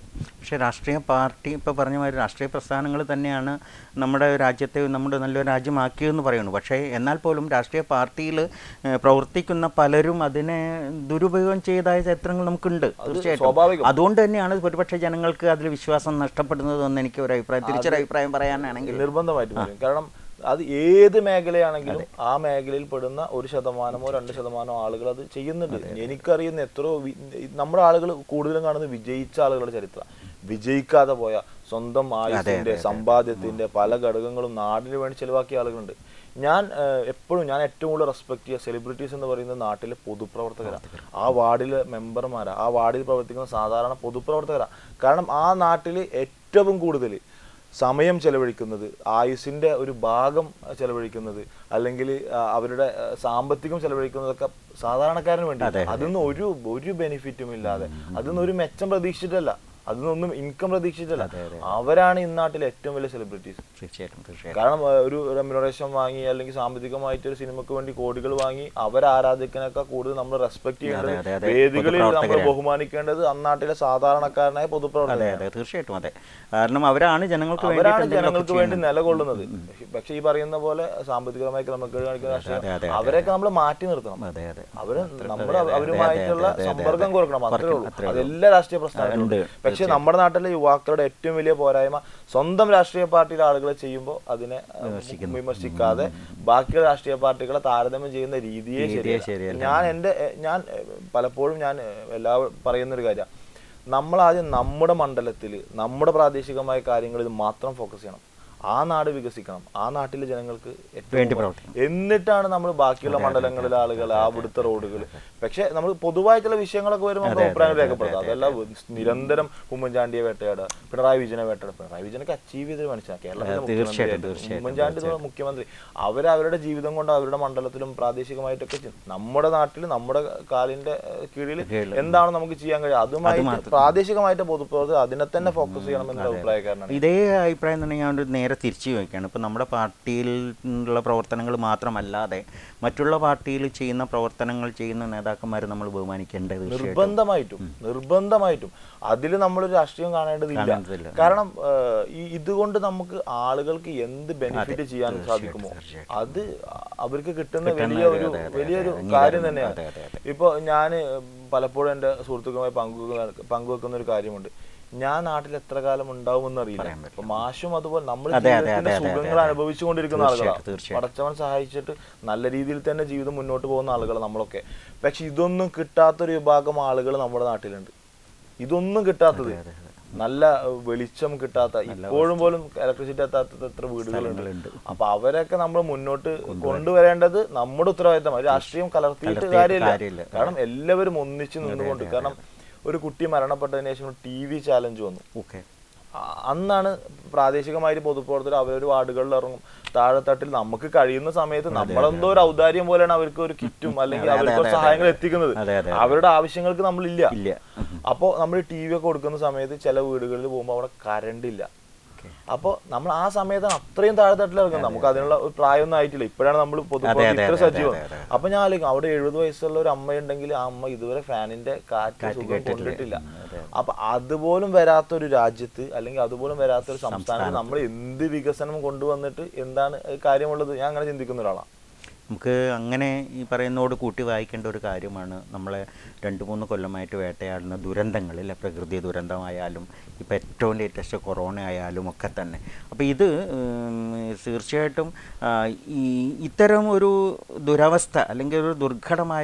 പക്ഷേ രാഷ്ട്രീയ പാർട്ടി ഇപ്പോൾ പറഞ്ഞ മാതിരി രാഷ്ട്രീയ പ്രസ്ഥാനങ്ങൾ തന്നെയാണ് നമ്മുടെ രാജ്യത്തെ നമ്മുടെ നല്ലൊരു രാജ്യമാക്കിയതെന്ന് പറയുന്നു പക്ഷേ എന്നാൽ പോലും രാഷ്ട്രീയ പാർട്ടിയിൽ പ്രവർത്തിക്കുന്ന പലരും അതിനെ ദുരുപയോഗം ചെയ്തതായ ചരിത്രങ്ങൾ നമുക്കുണ്ട് തീർച്ചയായിട്ടും സ്വാഭാവികം. അതുകൊണ്ട് തന്നെയാണ് ഒരുപക്ഷെ ജനങ്ങൾക്ക് അതിൽ വിശ്വാസം നഷ്ടപ്പെടുന്നതെന്ന് എനിക്ക് ഒരു അഭിപ്രായം തിരിച്ചൊരു അഭിപ്രായം പറയാനാണെങ്കിൽ നിർബന്ധമായിട്ടും വരും കാരണം അത് ഏത് മേഖലയാണെങ്കിലും ആ മേഖലയിൽ പെടുന്ന ഒരു ശതമാനമോ രണ്ട് ശതമാനമോ ആളുകൾ അത് ചെയ്യുന്നുണ്ട് എനിക്കറിയുന്ന എത്രയോ വി- നമ്മുടെ ആളുകൾ കൂടുതലും കാണുന്നത് വിജയിച്ച ആളുകളുടെ ചരിത്രം വിജയിക്കാതെ പോയ സ്വന്തം ആയുസിന്റെ സമ്പാദ്യത്തിന്റെ പല ഘടകങ്ങളും നാടിന് വേണ്ടി ചെലവാക്കിയ ആളുകളുണ്ട് ഞാൻ എപ്പോഴും ഞാൻ ഏറ്റവും കൂടുതൽ റെസ്പെക്ട് ചെയ്യുക സെലിബ്രിറ്റീസ് എന്ന് പറയുന്നത് നാട്ടിലെ പൊതുപ്രവർത്തകരാണ് ആ വാർഡിലെ മെമ്പർമാരാ ആ വാർഡിൽ പ്രവർത്തിക്കുന്ന സാധാരണ പൊതുപ്രവർത്തകരാ കാരണം ആ നാട്ടിൽ ഏറ്റവും കൂടുതൽ സമയം ചെലവഴിക്കുന്നത് ആയുസിന്റെ ഒരു ഭാഗം ചെലവഴിക്കുന്നത് അല്ലെങ്കിൽ ആ, അവരുടെ ആ, സാമ്പത്തികം ചെലവഴിക്കുന്നതൊക്കെ സാധാരണക്കാരന് വേണ്ടി അതിന്ന് ഒരു ഒരു ബെനിഫിറ്റും ഇല്ലാതെ അതിന്ന് ഒരു മെച്ചം പ്രതീക്ഷിച്ചിട്ടല്ല അതിനൊന്നും ഇൻകം പ്രതീക്ഷിച്ചിട്ടല്ല അവരാണ് ഇന്നാട്ടിലെ ഏറ്റവും വലിയ സെലിബ്രിറ്റീസ് തീർച്ചയായിട്ടും തീർച്ചയായിട്ടും കാരണം ആ, ഒരു റെമ്യൂണറേഷൻ വാങ്ങി അല്ലെങ്കിൽ സാമ്പത്തികമായിട്ട് ഒരു സിനിമക്ക് വേണ്ടി കോടികൾ വാങ്ങി അവരെ ആരാധിക്കാനൊക്കെ കൂടുതൽ നമ്മൾ റെസ്പെക്ട് അതെ, അതെ, ചെയ്യേണ്ടത് അതെ. വേദികളിൽ നമ്മൾ പൊതുപ്രവർത്തകരെ. ബഹുമാനിക്കേണ്ടത് അന്നാട്ടിലെ സാധാരണക്കാരനായ അതെ പൊതുപ്രവർത്തകർ അതെ തീർച്ചയായിട്ടും അതെ കാരണം അവരാണ് ജനങ്ങൾക്ക് അവരാണ് വേണ്ടിയിട്ട് ജനങ്ങൾക്ക് വേണ്ടി എന്തെങ്കിലുമൊക്കെ നിലകൊള്ളുന്നത് പക്ഷെ ഈ പറയുന്ന പോലെ സാമ്പത്തികമായി ക്രമക്കേട് കാണിക്കുന്ന അതെ, അതെ, രാഷ്ട്രീയം അവരെയൊക്കെ നമ്മൾ മാറ്റി നിർത്തണം അതെ അതെ അവര് നമ്മുടെ അതെ, അതെ, അവരുമായിട്ടുള്ള അതെ, അതെ, അതെ, സമ്പർക്കം അതെ. കുറക്കണം അത്രേ കുറയ്ക്കണം, ഉള്ളൂ അത്രേ ഉള്ളൂ. അതെല്ലാ രാഷ്ട്രീയ പ്രസ്ഥാനത്തിലും ഉണ്ട്, പക്ഷെ നമ്മുടെ നാട്ടിലെ യുവാക്കളുടെ ഏറ്റവും വലിയ പോരായ്മ സ്വന്തം രാഷ്ട്രീയ പാർട്ടിയിലെ ആളുകളെ ചെയ്യുമ്പോൾ അതിനെ അഹ്, വിമർശിക്കാതെ ബാക്കിയുള്ള രാഷ്ട്രീയ പാർട്ടികളെ താരതമ്യം ചെയ്യുന്ന രീതിയെ രീതിയെ ശരിയല്ല ശരിയല്ല. ഞാൻ എൻ്റെ എ, ഞാൻ എ, പലപ്പോഴും ഞാൻ എ, എല്ലാ പറയുന്ന ഒരു കാര്യം നമ്മൾ ആദ്യം നമ്മുടെ മണ്ഡലത്തിൽ നമ്മുടെ പ്രാദേശികമായ കാര്യങ്ങളിൽ മാത്രം ഫോക്കസ് ചെയ്യണം ആ നാട് വികസിക്കണം ആ നാട്ടിലെ ജനങ്ങൾക്ക് ഏറ്റവും വേണ്ടി ഉപ- പ്രവർത്തിക്കണം. എന്നിട്ടാണ് നമ്മൾ ബാക്കിയുള്ള മണ്ഡലങ്ങളിലെ ആളുകൾ ആ അവിടുത്തെ റോഡുകൾ പക്ഷെ നമ്മൾ പൊതുവായിട്ടുള്ള വിഷയങ്ങളൊക്കെ വരുമ്പോൾ നമ്മൾ അഭിപ്രായം രേഖപ്പെടുത്താം അതല്ല നിരന്തരം ഉമ്മൻചാണ്ടിയെ വേട്ടയാടുക പിണറായി വിജയനെ വേട്ടയാടുക പിണറായി വിജയനൊക്കെ അച്ചീവ് ചെയ്തൊരു മനുഷ്യനാണ് കേരളത്തിലെ തീർച്ചയായിട്ടും, മുഖ്യമന്ത്രിയായിട്ട്. തീർച്ചയായിട്ടും, ഉമ്മൻചാണ്ടി എന്ന് പറഞ്ഞ മുഖ്യമന്ത്രി അവർ അവരുടെ ജീവിതം കൊണ്ട് അവരുടെ മണ്ഡലത്തിലും പ്രാദേശികമായിട്ടൊക്കെ ചെയ്യും. നമ്മുടെ നാട്ടിൽ നമ്മുടെ കാലിന്റെ ഏഹ്, കീഴിൽ കീഴിൽ. എന്താണ് നമുക്ക് ചെയ്യാൻ കഴിയുക അതുമായിട്ട് പ്രാദേശികമായിട്ട് പൊതുപ്രവർത്തകർ അതിനെ തന്നെ ഫോക്കസ് ചെയ്യണം എന്നുള്ള അഭിപ്രായക്കാരനാണ് ഇതേ അഭിപ്രായം തന്നെ ഞാൻ ഒരു നേരെ തിരിച്ചു വയ്ക്കുകയാണ് ഇപ്പം നമ്മുടെ പാർട്ടിയിൽ ഉള്ള പ്രവർത്തനങ്ങൾ മാത്രമല്ലാതെ മറ്റുള്ള പാർട്ടിയിൽ ചെയ്യുന്ന പ്രവർത്തനങ്ങൾ ചെയ്യുന്ന നേതാക്കന്മാരെ നമ്മൾ ബഹുമാനിക്കേണ്ടത് തീർച്ചയായിട്ടും നിർബന്ധമായിട്ടും നിർബന്ധമായിട്ടും അതിൽ നമ്മൾ രാഷ്ട്രീയം കാണേണ്ടതില്ല കാണേണ്ടതില്ല. കാരണം ഏഹ്, ഈ ഇതുകൊണ്ട് നമുക്ക് ആളുകൾക്ക് എന്ത് ബെനിഫിറ്റ് ചെയ്യാൻ സാധിക്കുമോ തീർച്ചയായിട്ടും. അത് അവർക്ക് കിട്ടുന്ന കിട്ടുന്ന വലിയ ഒരു- ഒരു അതെ, അതെ, വലിയൊരു അതെ, കാര്യം അംഗീകാരം. തന്നെയാണ് അതെ, അതെ, അതെ. ഇപ്പൊ ഞാൻ പലപ്പോഴും എൻ്റെ സുഹൃത്തുക്കളുമായി പങ്കുവെക്കുന്ന പങ്കുവെക്കുന്ന ഒരു കാര്യമുണ്ട് ഞാൻ നാട്ടിൽ എത്ര കാലം ഉണ്ടാവുമെന്ന് അറിയില്ല പറയാൻ പറ്റില്ല. അപ്പൊ മാഷും അതുപോലെ നമ്മൾ അതെ, അതെ, ജീവിതത്തിന്റെ അതെ, അതെ, സുഖങ്ങൾ അതെ. അനുഭവിച്ചുകൊണ്ടിരിക്കുന്ന തീർച്ചയായിട്ടും, ആളുകളാണ് തീർച്ചയായിട്ടും. പടച്ചവൻ സഹായിച്ചിട്ട് നല്ല രീതിയിൽ തന്നെ ജീവിതം മുന്നോട്ട് പോകുന്ന ആളുകളാണ് നമ്മളൊക്കെ പക്ഷെ ഇതൊന്നും കിട്ടാത്തൊരു വിഭാഗം ആളുകൾ നമ്മുടെ നാട്ടിലുണ്ട് ഇതൊന്നും കിട്ടാത്തത് നല്ല ഏഹ്, വെളിച്ചം കിട്ടാത്ത ഇപ്പോഴും പോലും ഇലക്ട്രിസിറ്റി എത്താത്ത എത്ര വീടുകളുണ്ട് അപ്പൊ അവരൊക്കെ നമ്മൾ മുന്നോട്ട് കൊണ്ടുവരേണ്ടത് നമ്മുടെ ഉത്തരവാദിത്തമാണ് രാഷ്ട്രീയം കലർത്തിയിട്ട് കലർത്തിയിട്ട് കാര്യമില്ല കാര്യമില്ല. കാരണം എല്ലാവരും ഒന്നിച്ച് നിന്നുകൊണ്ട് കാരണം ഒരു കുട്ടി മരണപ്പെട്ടതിന് ശേഷം ടി വി ചാലഞ്ച് വന്നു ഓക്കെ ആ- അന്നാണ് പ്രാദേശികമായിട്ട് പൊതുപ്രവർത്തകർ അവരൊരു വാർഡുകളിൽ ഇറങ്ങും താഴെത്തട്ടിൽ നമുക്ക് കഴിയുന്ന സമയത്ത് നമ്മളെന്തോ ഒരു ഔദാര്യം പോലെയാണ് അവർക്ക് ഒരു കിറ്റും അല്ലെങ്കിൽ അവർക്ക് ഒരു സഹായങ്ങൾ എത്തിക്കുന്നത് അതെ, അതെ, അവരുടെ ആവശ്യങ്ങൾക്ക് നമ്മളില്ല ഇല്ല അപ്പോൾ നമ്മൾ ടി വി ഒക്കെ കൊടുക്കുന്ന സമയത്ത് ചില വീടുകളിൽ പോകുമ്പോൾ അവിടെ കറണ്ട് ഇല്ല ഓക്കെ അപ്പോൾ നമ്മൾ ആ സമയത്താണ് അത്രയും താഴെത്തട്ടിൽ ഇറങ്ങുന്നത് നമുക്ക് അതിനുള്ള ഒരു പ്രായമൊന്നും ആയിട്ടില്ല ഇപ്പോഴാണ് നമ്മൾ പൊതുപ്രവർത്തകർ അതെ, ഇത്ര അതെ, സജീവം അതെ, അതെ, അതെ. അപ്പൊ ഞാൻ ആലോചിക്കും അവിടെ എഴുപത് വയസ്സുള്ള ഒരു അമ്മയുണ്ടെങ്കിൽ ആ അമ്മ ഇതുവരെ ഫാനിന്റെ കാറ്റ് സുഖം കൊണ്ടിട്ടില്ല അപ്പൊ അതുപോലും വരാത്ത ഒരു രാജ്യത്ത് അല്ലെങ്കിൽ അതുപോലും വരാത്ത ഒരു സംസ്ഥാനത്ത് നമ്മൾ എന്ത് വികസനം കൊണ്ടുവന്നിട്ട് എന്താണ് കാര്യമുള്ളത് ഞാൻ അങ്ങനെ ചിന്തിക്കുന്ന ഒരാളാണ് നമുക്ക് അങ്ങനെ ഈ പറയുന്നതോട് കൂട്ടി വായിക്കേണ്ട ഒരു കാര്യമാണ് നമ്മളെ രണ്ട് മൂന്ന് കൊല്ലമായിട്ട് വേട്ടയാടുന്ന ദുരന്തങ്ങളിൽ പ്രകൃതി ദുരന്തമായാലും ഇപ്പോൾ ഏറ്റവും ലേറ്റസ്റ്റ് കൊറോണ ആയാലും ഒക്കെ തന്നെ അപ്പോൾ ഇത് ഉം, തീർച്ചയായിട്ടും ആ, ഈ ഇത്തരം ഒരു ദുരവസ്ഥ അല്ലെങ്കിൽ ഒരു ദുർഘടമായ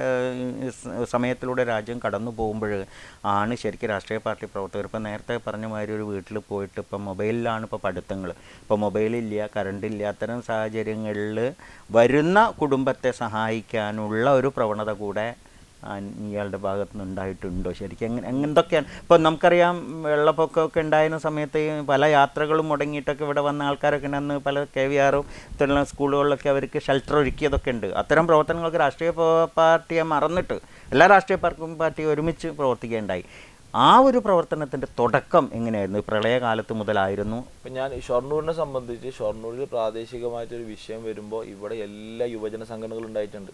ആ, സ- സമയത്തിലൂടെ രാജ്യം കടന്നു പോകുമ്പോൾ ആണ് ശരിക്കും രാഷ്ട്രീയ പാർട്ടി പ്രവർത്തകർ ഇപ്പോൾ നേരത്തെ പറഞ്ഞ മാതിരി ഒരു വീട്ടിൽ പോയിട്ട് ഇപ്പം മൊബൈലിലാണ് ഇപ്പോൾ പഠിത്തങ്ങൾ ഇപ്പോൾ മൊബൈലില്ല കറണ്ടില്ല അത്തരം സാഹചര്യങ്ങളിൽ വരുന്ന കുടുംബത്തെ സഹായിക്കാനുള്ള ഒരു പ്രവണത കൂടെ ആ, ഇയാളുടെ ഭാഗത്ത് നിന്ന് ഉണ്ടായിട്ടുണ്ടോ ശരിക്കും എങ്ങനെ എങ്ങനെ- എന്തൊക്കെയാണ് ഇപ്പോൾ നമുക്കറിയാം വെള്ളപ്പൊക്കമൊക്കെ ഉണ്ടായിരുന്ന സമയത്ത് ഈ പല യാത്രകളും മുടങ്ങിയിട്ടൊക്കെ ഇവിടെ വന്ന ആൾക്കാരൊക്കെ ഉണ്ട് അന്ന് പല കെ വി ആറും ഇത്തരം സ്കൂളുകളിലൊക്കെ അവർക്ക് ഷെൽട്ടർ ഒരുക്കിയതൊക്കെ ഉണ്ട് അത്തരം പ്രവർത്തനങ്ങൾക്ക് രാഷ്ട്രീയ പ- പാർട്ടിയെ മറന്നിട്ട് എല്ലാ രാഷ്ട്രീയ പാർട്ടി പാർട്ടിയും ഒരുമിച്ച് പ്രവർത്തിക്കുകയുണ്ടായി ആ ഒരു പ്രവർത്തനത്തിൻ്റെ തുടക്കം എങ്ങനെയായിരുന്നു ഈ പ്രളയകാലത്ത് മുതലായിരുന്നു ഇപ്പൊ ഞാൻ ഈ ഷൊർണൂരിനെ സംബന്ധിച്ച് ഷൊർണൂരിൽ പ്രാദേശികമായിട്ടൊരു വിഷയം വരുമ്പോൾ ഇവിടെ എല്ലാ യുവജന സംഘടനകളും ഉണ്ടായിട്ടുണ്ട്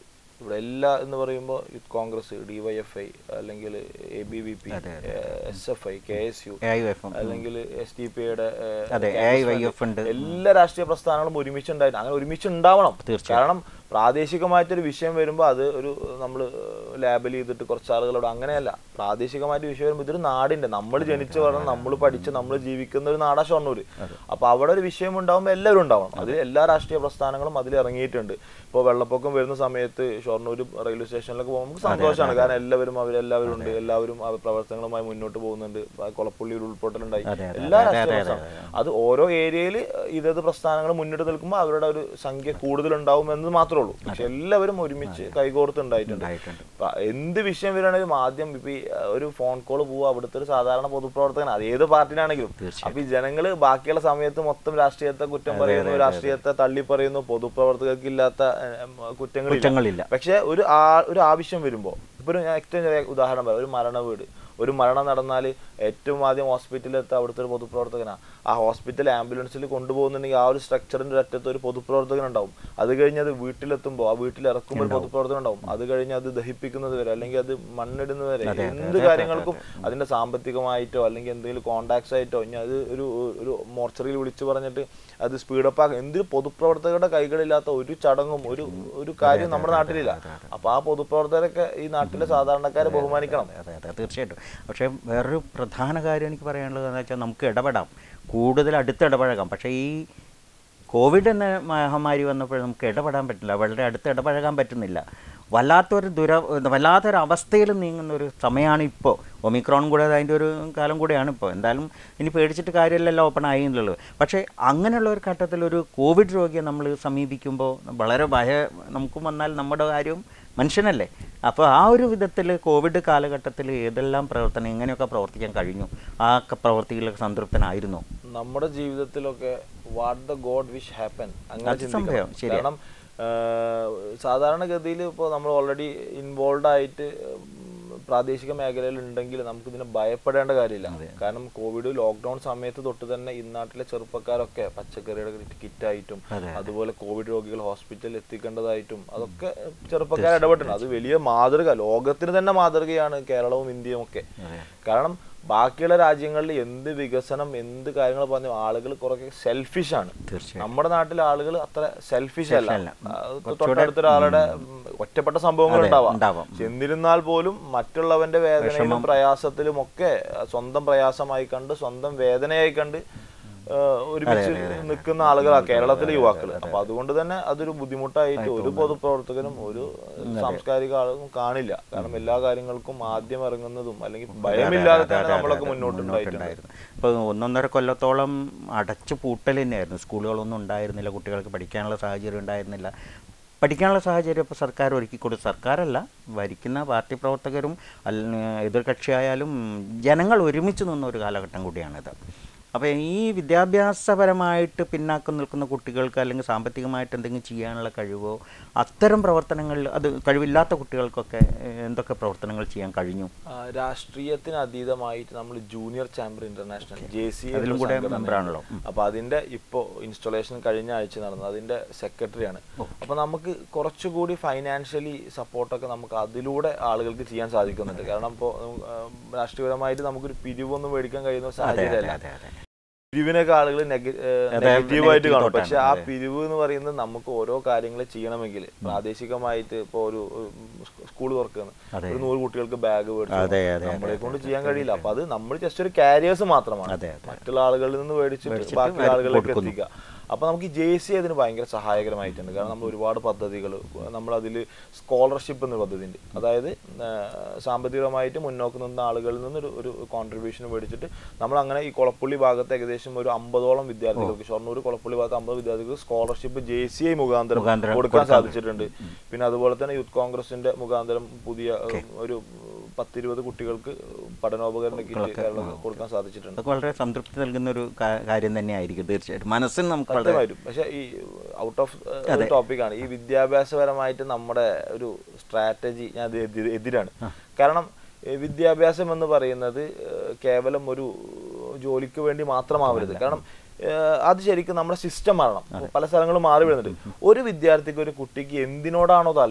ഇവിടെ എല്ലാ എന്ന് പറയുമ്പോൾ youth Congress D Y F I അല്ലെങ്കിൽ A B V P S F I K S U A I F M അല്ലെങ്കിൽ എസ് ഡി പി യുടെ അതെ എ ഐ വൈ എഫ് ഉണ്ട് എല്ലാ രാഷ്ട്രീയ പ്രസ്ഥാനങ്ങളും ഒരുമിച്ച് ഉണ്ടായിരുന്നു അങ്ങനെ ഒരുമിച്ച് ഉണ്ടാവണം കാരണം പ്രാദേശികമായിട്ടൊരു വിഷയം വരുമ്പോൾ അത് ഒരു നമ്മൾ ലാബിൽ ചെയ്തിട്ട് കുറച്ച് ആളുകളോട് അങ്ങനെയല്ല പ്രാദേശികമായിട്ട് വിഷയം വരുമ്പോൾ ഇതൊരു നാടിന്റെ നമ്മൾ ജനിച്ചു വളർന്ന് നമ്മൾ പഠിച്ച് നമ്മൾ ജീവിക്കുന്ന ഒരു നാടാ ഷൊർണൂര് അപ്പൊ അവിടെ ഒരു വിഷയം ഉണ്ടാവുമ്പോൾ എല്ലാവരും ഉണ്ടാവണം അതിൽ എല്ലാ രാഷ്ട്രീയ പ്രസ്ഥാനങ്ങളും അതിൽ ഇറങ്ങിയിട്ടുണ്ട് ഇപ്പോൾ വെള്ളപ്പൊക്കം വരുന്ന സമയത്ത് ഷൊർണൂർ റെയിൽവേ സ്റ്റേഷനിലൊക്കെ പോകുമ്പോൾ നമുക്ക് സന്തോഷമാണ് കാരണം എല്ലാവരും അവരെല്ലാവരും ഉണ്ട് എല്ലാവരും അവർ പ്രവർത്തനങ്ങളുമായി മുന്നോട്ട് പോകുന്നുണ്ട് ആ കൊളപ്പള്ളി ഒരു ഉൾപ്പൊട്ടലുണ്ടായി അതെ, അതെ, എല്ലാ അതെ, രാഷ്ട്രീയ അതെ, അതെ, പ്രസ്ഥാനം അത് ഓരോ ഏരിയയിൽ ഇതത് പ്രസ്ഥാനങ്ങൾ മുന്നിട്ട് നിൽക്കുമ്പോൾ അവരുടെ ഒരു സംഖ്യ കൂടുതലുണ്ടാവും എന്ന് മാത്രമേ ഉള്ളൂ പക്ഷെ എല്ലാവരും ഒരുമിച്ച് കൈകോർത്തുണ്ടായിട്ടുണ്ട് ഉണ്ടായിട്ടുണ്ട് അപ്പൊ എന്ത് വിഷയം വരികയാണെങ്കിലും ആദ്യം ഇപ്പൊ ഈ അഹ്, ഒരു ഫോൺ കോൾ പോവുക അവിടുത്തെ ഒരു സാധാരണ പൊതുപ്രവർത്തകൻ അത് ഏത് പാർട്ടിയിലാണെങ്കിലും അപ്പൊ ഈ ജനങ്ങള് ബാക്കിയുള്ള സമയത്ത് മൊത്തം രാഷ്ട്രീയത്തെ കുറ്റം പറയുന്നു രാഷ്ട്രീയത്തെ തള്ളി പറയുന്നു പൊതുപ്രവർത്തകർക്ക് ഇല്ലാത്ത കുറ്റങ്ങളില്ല കുറ്റങ്ങളില്ല പക്ഷെ ഒരു ആ ഒരു ആവശ്യം വരുമ്പോൾ ഇപ്പൊ ഒരു ഞാൻ ഏറ്റവും ചെറിയ ഉദാഹരണം പറയാം ഒരു മരണ വീട് ഒരു മരണം നടന്നാൽ ഏറ്റവും ആദ്യം ഹോസ്പിറ്റലിൽ എത്തുക അവിടുത്തെ ഒരു പൊതുപ്രവർത്തകനാണ് ആ ഹോസ്പിറ്റൽ ആംബുലൻസിൽ കൊണ്ടുപോകുന്നുണ്ടെങ്കിൽ ആ ഒരു സ്ട്രക്ചറിന്റെ ഒരറ്റത്ത് ഒരു പൊതുപ്രവർത്തകൻ ഉണ്ടാവും അത് കഴിഞ്ഞ് അത് വീട്ടിലെത്തുമ്പോൾ ആ വീട്ടിൽ ഇറക്കുമ്പോൾ ഒരു പൊതുപ്രവർത്തകൻ ഉണ്ടാവും അത് കഴിഞ്ഞ് അത് ദഹിപ്പിക്കുന്നത് വരെ അല്ലെങ്കിൽ അത് മണ്ണിടുന്നത് വരെ എന്ത് കാര്യങ്ങൾക്കും അതിന്റെ സാമ്പത്തികമായിട്ടോ അല്ലെങ്കിൽ എന്തെങ്കിലും കോണ്ടാക്ട്സ് ആയിട്ടോ ഇനി അത് ഒരു ഒരു മോർച്ചറിയിൽ വിളിച്ചു പറഞ്ഞിട്ട് അത് സ്പീഡപ്പ് ആക്കുക എന്തൊരു പൊതുപ്രവർത്തകരുടെ കൈകളില്ലാത്ത ഒരു ചടങ്ങും ഒരു ഒരു കാര്യം നമ്മുടെ നാട്ടിലില്ല അപ്പൊ ആ പൊതുപ്രവർത്തകരൊക്കെ ഈ നാട്ടിലെ സാധാരണക്കാരെ ബഹുമാനിക്കണം അതെ അതെ തീർച്ചയായിട്ടും പക്ഷേ വേറൊരു പ്രധാന കാര്യം എനിക്ക് പറയാനുള്ളത് എന്ന് വെച്ചാൽ നമുക്ക് ഇടപെടാം കൂടുതൽ അടുത്ത് ഇടപഴകാം പക്ഷേ ഈ കോവിഡ് എന്ന മഹാമാരി വന്നപ്പോൾ നമുക്ക് ഇടപെടാൻ പറ്റില്ല വളരെ അടുത്ത് ഇടപഴകാൻ പറ്റുന്നില്ല വല്ലാത്തൊരു ദുര വല്ലാത്തൊരു അവസ്ഥയിൽ നീങ്ങുന്ന ഒരു സമയമാണ് ഇപ്പോൾ ഒമിക്രോൺ കൂടെ അതിൻ്റെ ഒരു കാലം കൂടെയാണ് ഇപ്പോൾ എന്തായാലും ഇനി പേടിച്ചിട്ട് കാര്യമില്ലല്ലോ ഓപ്പൺ ആയില്ലല്ലോ പക്ഷേ അങ്ങനെയുള്ള ഒരു ഘട്ടത്തിൽ ഒരു കോവിഡ് രോഗിയെ നമ്മൾ സമീപിക്കുമ്പോൾ വളരെ ഭയ നമുക്കും വന്നാൽ നമ്മുടെ കാര്യവും മനുഷ്യനല്ലേ അപ്പോൾ ആ ഒരു വിധത്തിൽ കോവിഡ് കാലഘട്ടത്തിൽ ഏതെല്ലാം പ്രവർത്തനം എങ്ങനെയൊക്കെ പ്രവർത്തിക്കാൻ കഴിഞ്ഞു ആ ക- പ്രവർത്തികളിലൊക്കെ സംതൃപ്തനായിരുന്നു നമ്മുടെ ജീവിതത്തിലൊക്കെ what the god wish happen അങ്ങനെ അത് സംഭവം, ചിന്തിക്കണം ശരിയാ. കാരണം സാധാരണഗതിയിൽ ഇപ്പോൾ നമ്മൾ ഓൾറെഡി ഇൻവോൾവ് ആയിട്ട് ഉം, പ്രാദേശിക മേഖലയിൽ ഉണ്ടെങ്കിൽ നമുക്ക് ഇതിനെ ഭയപ്പെടേണ്ട കാര്യമില്ല കാരണം കോവിഡ് ലോക്ക്ഡൌൺ സമയത്ത് തൊട്ട് തന്നെ ഇന്നാട്ടിലെ ചെറുപ്പക്കാരൊക്കെ പച്ചക്കറിയുടെ കിറ്റായിട്ടും അതെ, അതുപോലെ കോവിഡ് രോഗികൾ ഹോസ്പിറ്റലിൽ എത്തിക്കേണ്ടതായിട്ടും അതൊക്കെ ചെറുപ്പക്കാർ ഇടപെട്ടുണ്ട് അത് വലിയ മാതൃക ലോകത്തിന് തന്നെ മാതൃകയാണ് കേരളവും ഇന്ത്യയും ഒക്കെ കാരണം ബാക്കിയുള്ള രാജ്യങ്ങളിൽ എന്ത് വികസനം എന്ത് കാര്യങ്ങൾ പറഞ്ഞു ആളുകൾ കുറെ സെൽഫിഷ് ആണ് തീർച്ചയായും നമ്മുടെ നാട്ടിലെ ആളുകൾ അത്ര സെൽഫിഷ് അല്ല അല്ല. ആ, തൊട്ടടുത്ത ഒരാളുടെ ഉം, ഒറ്റപ്പെട്ട സംഭവങ്ങൾ അതെ, ഉണ്ടാവാം ഉണ്ടാവാം. പക്ഷെ എന്നിരുന്നാൽ പോലും മറ്റുള്ളവന്റെ വേദനയിലും പ്രയാസത്തിലും ഒക്കെ സ്വന്തം പ്രയാസമായി കണ്ട് സ്വന്തം വേദനയായി കണ്ട് ആ, ഒരുമിച്ച് നിൽക്കുന്ന ആളുകളാണ് കേരളത്തിലെ യുവാക്കൾ അപ്പൊ അതുകൊണ്ട് തന്നെ അതൊരു ബുദ്ധിമുട്ടായിട്ട് ഒരു പൊതുപ്രവർത്തകനും ഒരു സാംസ്കാരിക ആളും കാണില്ല കാരണം എല്ലാ കാര്യങ്ങൾക്കും ആദ്യം ഇറങ്ങുന്നതും അല്ലെങ്കിൽ ഭയമില്ലാതെ തന്നെ നമ്മളൊക്കെ മുന്നോട്ടുണ്ടായിട്ടുണ്ട് ഉണ്ടായിരുന്നു ഇപ്പോൾ ഒന്നൊന്നര കൊല്ലത്തോളം അടച്ചു പൂട്ടൽ തന്നെയായിരുന്നു സ്കൂളുകളൊന്നും ഉണ്ടായിരുന്നില്ല കുട്ടികൾക്ക് പഠിക്കാനുള്ള സാഹചര്യം ഉണ്ടായിരുന്നില്ല പഠിക്കാനുള്ള സാഹചര്യം ഇപ്പോൾ സർക്കാർ ഒരുക്കി കൊടുത്തു സർക്കാരല്ല ഭരിക്കുന്ന പാർട്ടി പ്രവർത്തകരും അല്ല എതിർകക്ഷിയായാലും ജനങ്ങൾ ഒരുമിച്ച് നിന്ന ഒരു കാലഘട്ടം കൂടിയാണിത് അപ്പോൾ ഈ വിദ്യാഭ്യാസപരമായിട്ട് പിന്നാക്കം നിൽക്കുന്ന കുട്ടികൾക്ക് അല്ലെങ്കിൽ സാമ്പത്തികമായിട്ട് എന്തെങ്കിലും ചെയ്യാനുള്ള കഴിവോ അത്തരം പ്രവർത്തനങ്ങളിൽ അത് കഴിവില്ലാത്ത കുട്ടികൾക്കൊക്കെ ഏഹ്, എന്തൊക്കെ പ്രവർത്തനങ്ങൾ ചെയ്യാൻ കഴിഞ്ഞു ആ, രാഷ്ട്രീയത്തിന് അതീതമായിട്ട് നമ്മൾ junior champion international J C അതിലും കൂടെ member ആണല്ലോ. അപ്പൊ അതിന്റെ ഇപ്പോ ഇൻസ്റ്റലേഷൻ കഴിഞ്ഞ ആഴ്ച നടന്നത് അതിന്റെ സെക്രട്ടറിയാണ് അപ്പൊ നമുക്ക് കുറച്ചുകൂടി ഫൈനാൻഷ്യലി സപ്പോർട്ടൊക്കെ നമുക്ക് അതിലൂടെ ആളുകൾക്ക് ചെയ്യാൻ സാധിക്കുന്നുണ്ട് കാരണം ഇപ്പോൾ രാഷ്ട്രീയപരമായിട്ട് നമുക്കൊരു പിരിവൊന്നും മേടിക്കാൻ കഴിയുന്ന ഒരു അതെ അതെ സാഹചര്യമല്ല അതെ അതെ പിരിവിനൊക്കെ ആളുകൾ നെഗറ്റീവ് ആയിട്ട് negative കാണും thought പക്ഷെ ആണ്, ആ അതെ. പിരിവ് എന്ന് പറയുന്നത് നമുക്ക് ഓരോ കാര്യങ്ങൾ ചെയ്യണമെങ്കിൽ പ്രാദേശികമായിട്ട് ഇപ്പൊ ഒരു സ്കൂൾ തുറക്കുന്നു അതെ. ഒരു നൂറ് കുട്ടികൾക്ക് ബാഗ് അതെ, അതെ, അതെ, നമ്മളെ കൊണ്ട് ചെയ്യാൻ കഴിയില്ല അപ്പൊ അത് നമ്മൾ ജസ്റ്റ് ഒരു കാരിയേഴ്സ് മാത്രമാണ് അതെ, അതെ. മറ്റുള്ള ആളുകളിൽ നിന്ന് മേടിച്ചിട്ട് മേടിച്ചിട്ട് ബാക്കി അവർക്ക് ആളുകളിലേക്ക് കൊടുക്കുന്നു. എത്തിക്കുക അപ്പൊ നമുക്ക് ജെ സി അതിന് ഭയങ്കര സഹായകരമായിട്ടുണ്ട് കാരണം നമ്മൾ ഒരുപാട് പദ്ധതികൾ നമ്മൾ അതിൽ സ്കോളർഷിപ്പ് എന്ന പദ്ധതി ഉണ്ട് അതായത് ആ, സാമ്പത്തികമായിട്ട് മുന്നോക്കം നിന്ന ആളുകളിൽ നിന്ന് ഒരു ഒരു കോൺട്രിബ്യൂഷൻ മേടിച്ചിട്ട് നമ്മൾ അങ്ങനെ ഈ കൊളപ്പള്ളി ഭാഗത്ത് ഏകദേശം ഒരു അമ്പതോളം വിദ്യാർത്ഥികൾക്ക് ഷൊർണൂർ കൊളപ്പള്ളി ഭാഗത്ത് അമ്പത് വിദ്യാർത്ഥികൾക്ക് സ്കോളർഷിപ്പ് ജെ സി ഐ മുഖാന്തരം മുഖാന്തരം കൊടുക്കാൻ കൊടുക്കാൻ സാധിച്ചിട്ടുണ്ട് പിന്നെ അതുപോലെ തന്നെ യൂത്ത് കോൺഗ്രസിന്റെ മുഖാന്തരം പുതിയ ഏഹ്, ഒരു പത്തിരുപത് കുട്ടികൾക്ക് പഠനോപകരണ കിറ്റ് കേരളം കൊടുക്കാൻ സാധിച്ചിട്ടുണ്ട് അതൊക്കെ വളരെ സംതൃപ്തി നൽകുന്ന ഒരു കാ- കാര്യം തന്നെയായിരിക്കും തീർച്ചയായിട്ടും മനസ്സിന് നമുക്ക് വളരെ സത്യമായിട്ടും പക്ഷെ ഈ ഔട്ട് ഓഫ് ടോപ്പിക്കാണ് ഈ വിദ്യാഭ്യാസപരമായിട്ട് നമ്മുടെ ഒരു സ്ട്രാറ്റജി ഞാൻ അത് എതി- എതിരാണ് കാരണം ഏഹ് വിദ്യാഭ്യാസം എന്ന് പറയുന്നത് ഏഹ് കേവലം ഒരു ജോലിക്ക് വേണ്ടി മാത്രമാവരുത് കാരണം ഏഹ് അത് ശരിക്കും നമ്മുടെ സിസ്റ്റം മാറണം പല സ്ഥലങ്ങളും മാറി വരുന്നുണ്ട് ഒരു വിദ്യാർത്ഥിക്ക് ഒരു കുട്ടിക്ക് എന്തിനോടാണോ താല്പര്യം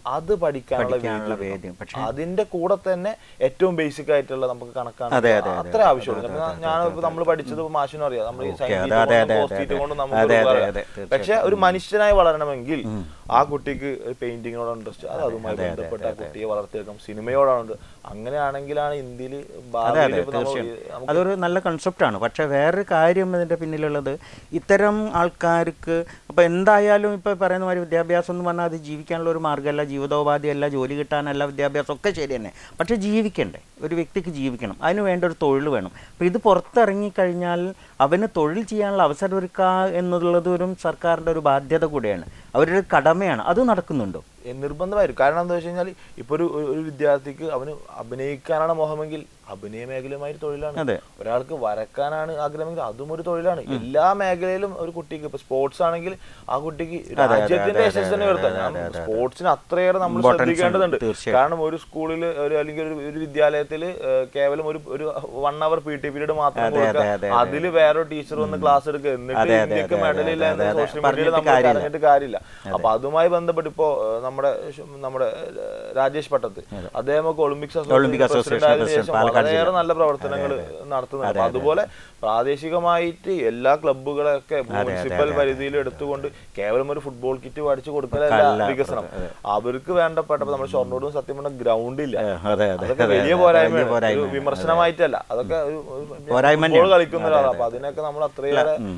അത് പഠിക്കാനുള്ള പഠിക്കാനുള്ള വേദി വേദി. പക്ഷേ അതിന്റെ കൂടെ തന്നെ ഏറ്റവും ബേസിക് ആയിട്ടുള്ള നമുക്ക് കണക്കാണ് അതെ, അതെ, അതെ, അത്ര ആവശ്യമുള്ളൂ ഞാൻ നമ്മൾ പഠിച്ചത് മാഷിനും അറിയാം നമ്മൾ ഈ അതെ, സൈൻ അതെ, അതെ, പോസ്റ്റ് കൊണ്ട് നമുക്ക് അതെ, അതെ, കൊടുക്കാറില്ല. അതെ, തീർച്ചയായിട്ടും. പക്ഷെ ഒരു മനുഷ്യനായി വളരണമെങ്കിൽ ആ കുട്ടിക്ക് പെയിന്റിങ്ങിനോട് ഇൻട്രസ്റ്റ് അത് അതുമായി ബന്ധപ്പെട്ട ആ കുട്ടിയെ വളർത്തിയെടുക്കണം സിനിമയോടാണ് അങ്ങനെയാണെങ്കിലാണ് ഇന്ത്യയിൽ അതെ ഭാവിയിൽ അതെ ഇപ്പൊ നമ്മൾ തീർച്ചയായും അതൊരു നല്ല കൺസെപ്റ്റാണ് പക്ഷേ വേറൊരു കാര്യം ഇതിൻ്റെ പിന്നിലുള്ളത് ഇത്തരം ആൾക്കാർക്ക് അപ്പോൾ എന്തായാലും ഇപ്പോൾ പറയുന്ന മാതിരി വിദ്യാഭ്യാസം എന്ന് പറഞ്ഞാൽ അത് ജീവിക്കാനുള്ള ഒരു മാർഗ്ഗമല്ല ജീവിതോപാധിയല്ല ജോലി കിട്ടാനല്ല വിദ്യാഭ്യാസം ഒക്കെ ശരി തന്നെ പക്ഷേ ജീവിക്കണ്ടേ ഒരു വ്യക്തിക്ക് ജീവിക്കണം അതിന് വേണ്ട ഒരു തൊഴിൽ വേണം അപ്പോൾ ഇത് പുറത്തിറങ്ങിക്കഴിഞ്ഞാൽ അവന് തൊഴിൽ ചെയ്യാനുള്ള അവസരം ഒരുക്കുക എന്നുള്ളത് ഒരു സർക്കാരിൻ്റെ ഒരു ബാധ്യത കൂടെയാണ് അവരുടെ കടമയാണ് അത് നടക്കുന്നുണ്ടോ എ, നിർബന്ധമായിരിക്കും കാരണം എന്താ വെച്ച് കഴിഞ്ഞാൽ ഇപ്പൊ ഒരു ഒരു- ഒരു വിദ്യാർത്ഥിക്ക് അവന് അഭിനയിക്കാനാണ് മോഹമെങ്കിൽ അഭിനയ മേഖലയുമായി തൊഴിലാണ് അതെ. ഒരാൾക്ക് വരക്കാനാണ് ആഗ്രഹമെങ്കിൽ അതും ഒരു തൊഴിലാണ് എല്ലാ മേഖലയിലും ഒരു കുട്ടിക്ക് ഇപ്പൊ സ്പോർട്സ് ആണെങ്കിൽ ആ കുട്ടിക്ക് രാജ്യത്തിന്റെ യശസ് തന്നെ വരുത്താം ഞാൻ സ്പോർട്സിന് അത്രയേറെ നമ്മൾ Importance ഉണ്ട്, ശ്രദ്ധിക്കേണ്ടതുണ്ട് തീർച്ചയായും. കാരണം ഒരു സ്കൂളിൽ ഒരു അല്ലെങ്കിൽ ഒരു ഒരു വിദ്യാലയത്തിൽ കേവലം ഒരു ഒരു one hour P T period മാത്രം അതെ, അതെ, അതെ, കൊടുക്കുക അതിൽ വേറൊരു ടീച്ചർ വന്ന് ക്ലാസ് എടുക്കുക എന്നിട്ട് അതെ, അതെ, ഇന്ത്യക്ക് അതെ, മെഡൽ ഇല്ല അതെ, എന്ന് അതെ, സോഷ്യൽ മീഡിയയിൽ പറഞ്ഞിട്ട് നമ്മൾ കാര്യമില്ല. പറഞ്ഞിട്ട് കാര്യമില്ല അപ്പൊ അതുമായി ബന്ധപ്പെട്ട് ഇപ്പോ ഏഹ്, നമ്മുടെ ശ്- നമ്മുടെ ഏഹ്, രാജേഷ് പട്ടത്ത് അദ്ദേഹം ഒക്കെ Olympics Olympic association association president ആയതിനു പ്രസിഡന്റ് ശേഷം പാലക്കാട് വളരെയേറെ ജില്ല. നല്ല പ്രവർത്തനങ്ങൾ നടത്തുന്നുണ്ട് അപ്പൊ അതുപോലെ പ്രാദേശികമായിട്ട് എല്ലാ ക്ലബ്ബുകളെയൊക്കെ മുനിസിപ്പൽ പരിധിയിൽ എടുത്തുകൊണ്ട് കേവലം ഒരു ഫുട്ബോൾ കിറ്റ് മേടിച്ചു കൊടുക്കലല്ല വികസനം അവർക്ക് വേണ്ടപ്പെട്ട ഇപ്പൊ നമ്മുടെ ഷൊർണൂരും സത്യം പറഞ്ഞ ഗ്രൗണ്ട് ഇല്ല ഏഹ്, അതെ അതെ അതൊക്കെ അതെ, വലിയ അതെ, പോരായ്മയാണ് വലിയ ഒരു പോരായ്മയാണ്. വിമർശനമായിട്ടല്ല അതൊക്കെ ഒരു ഒരു- പോരായ്മ ഫുട്ബോൾ തന്നെയാണ്. കളിക്കുന്ന ഒരാളാണ് അപ്പൊ അതിനൊക്കെ നമ്മൾ അത്രയേറെ ഉം,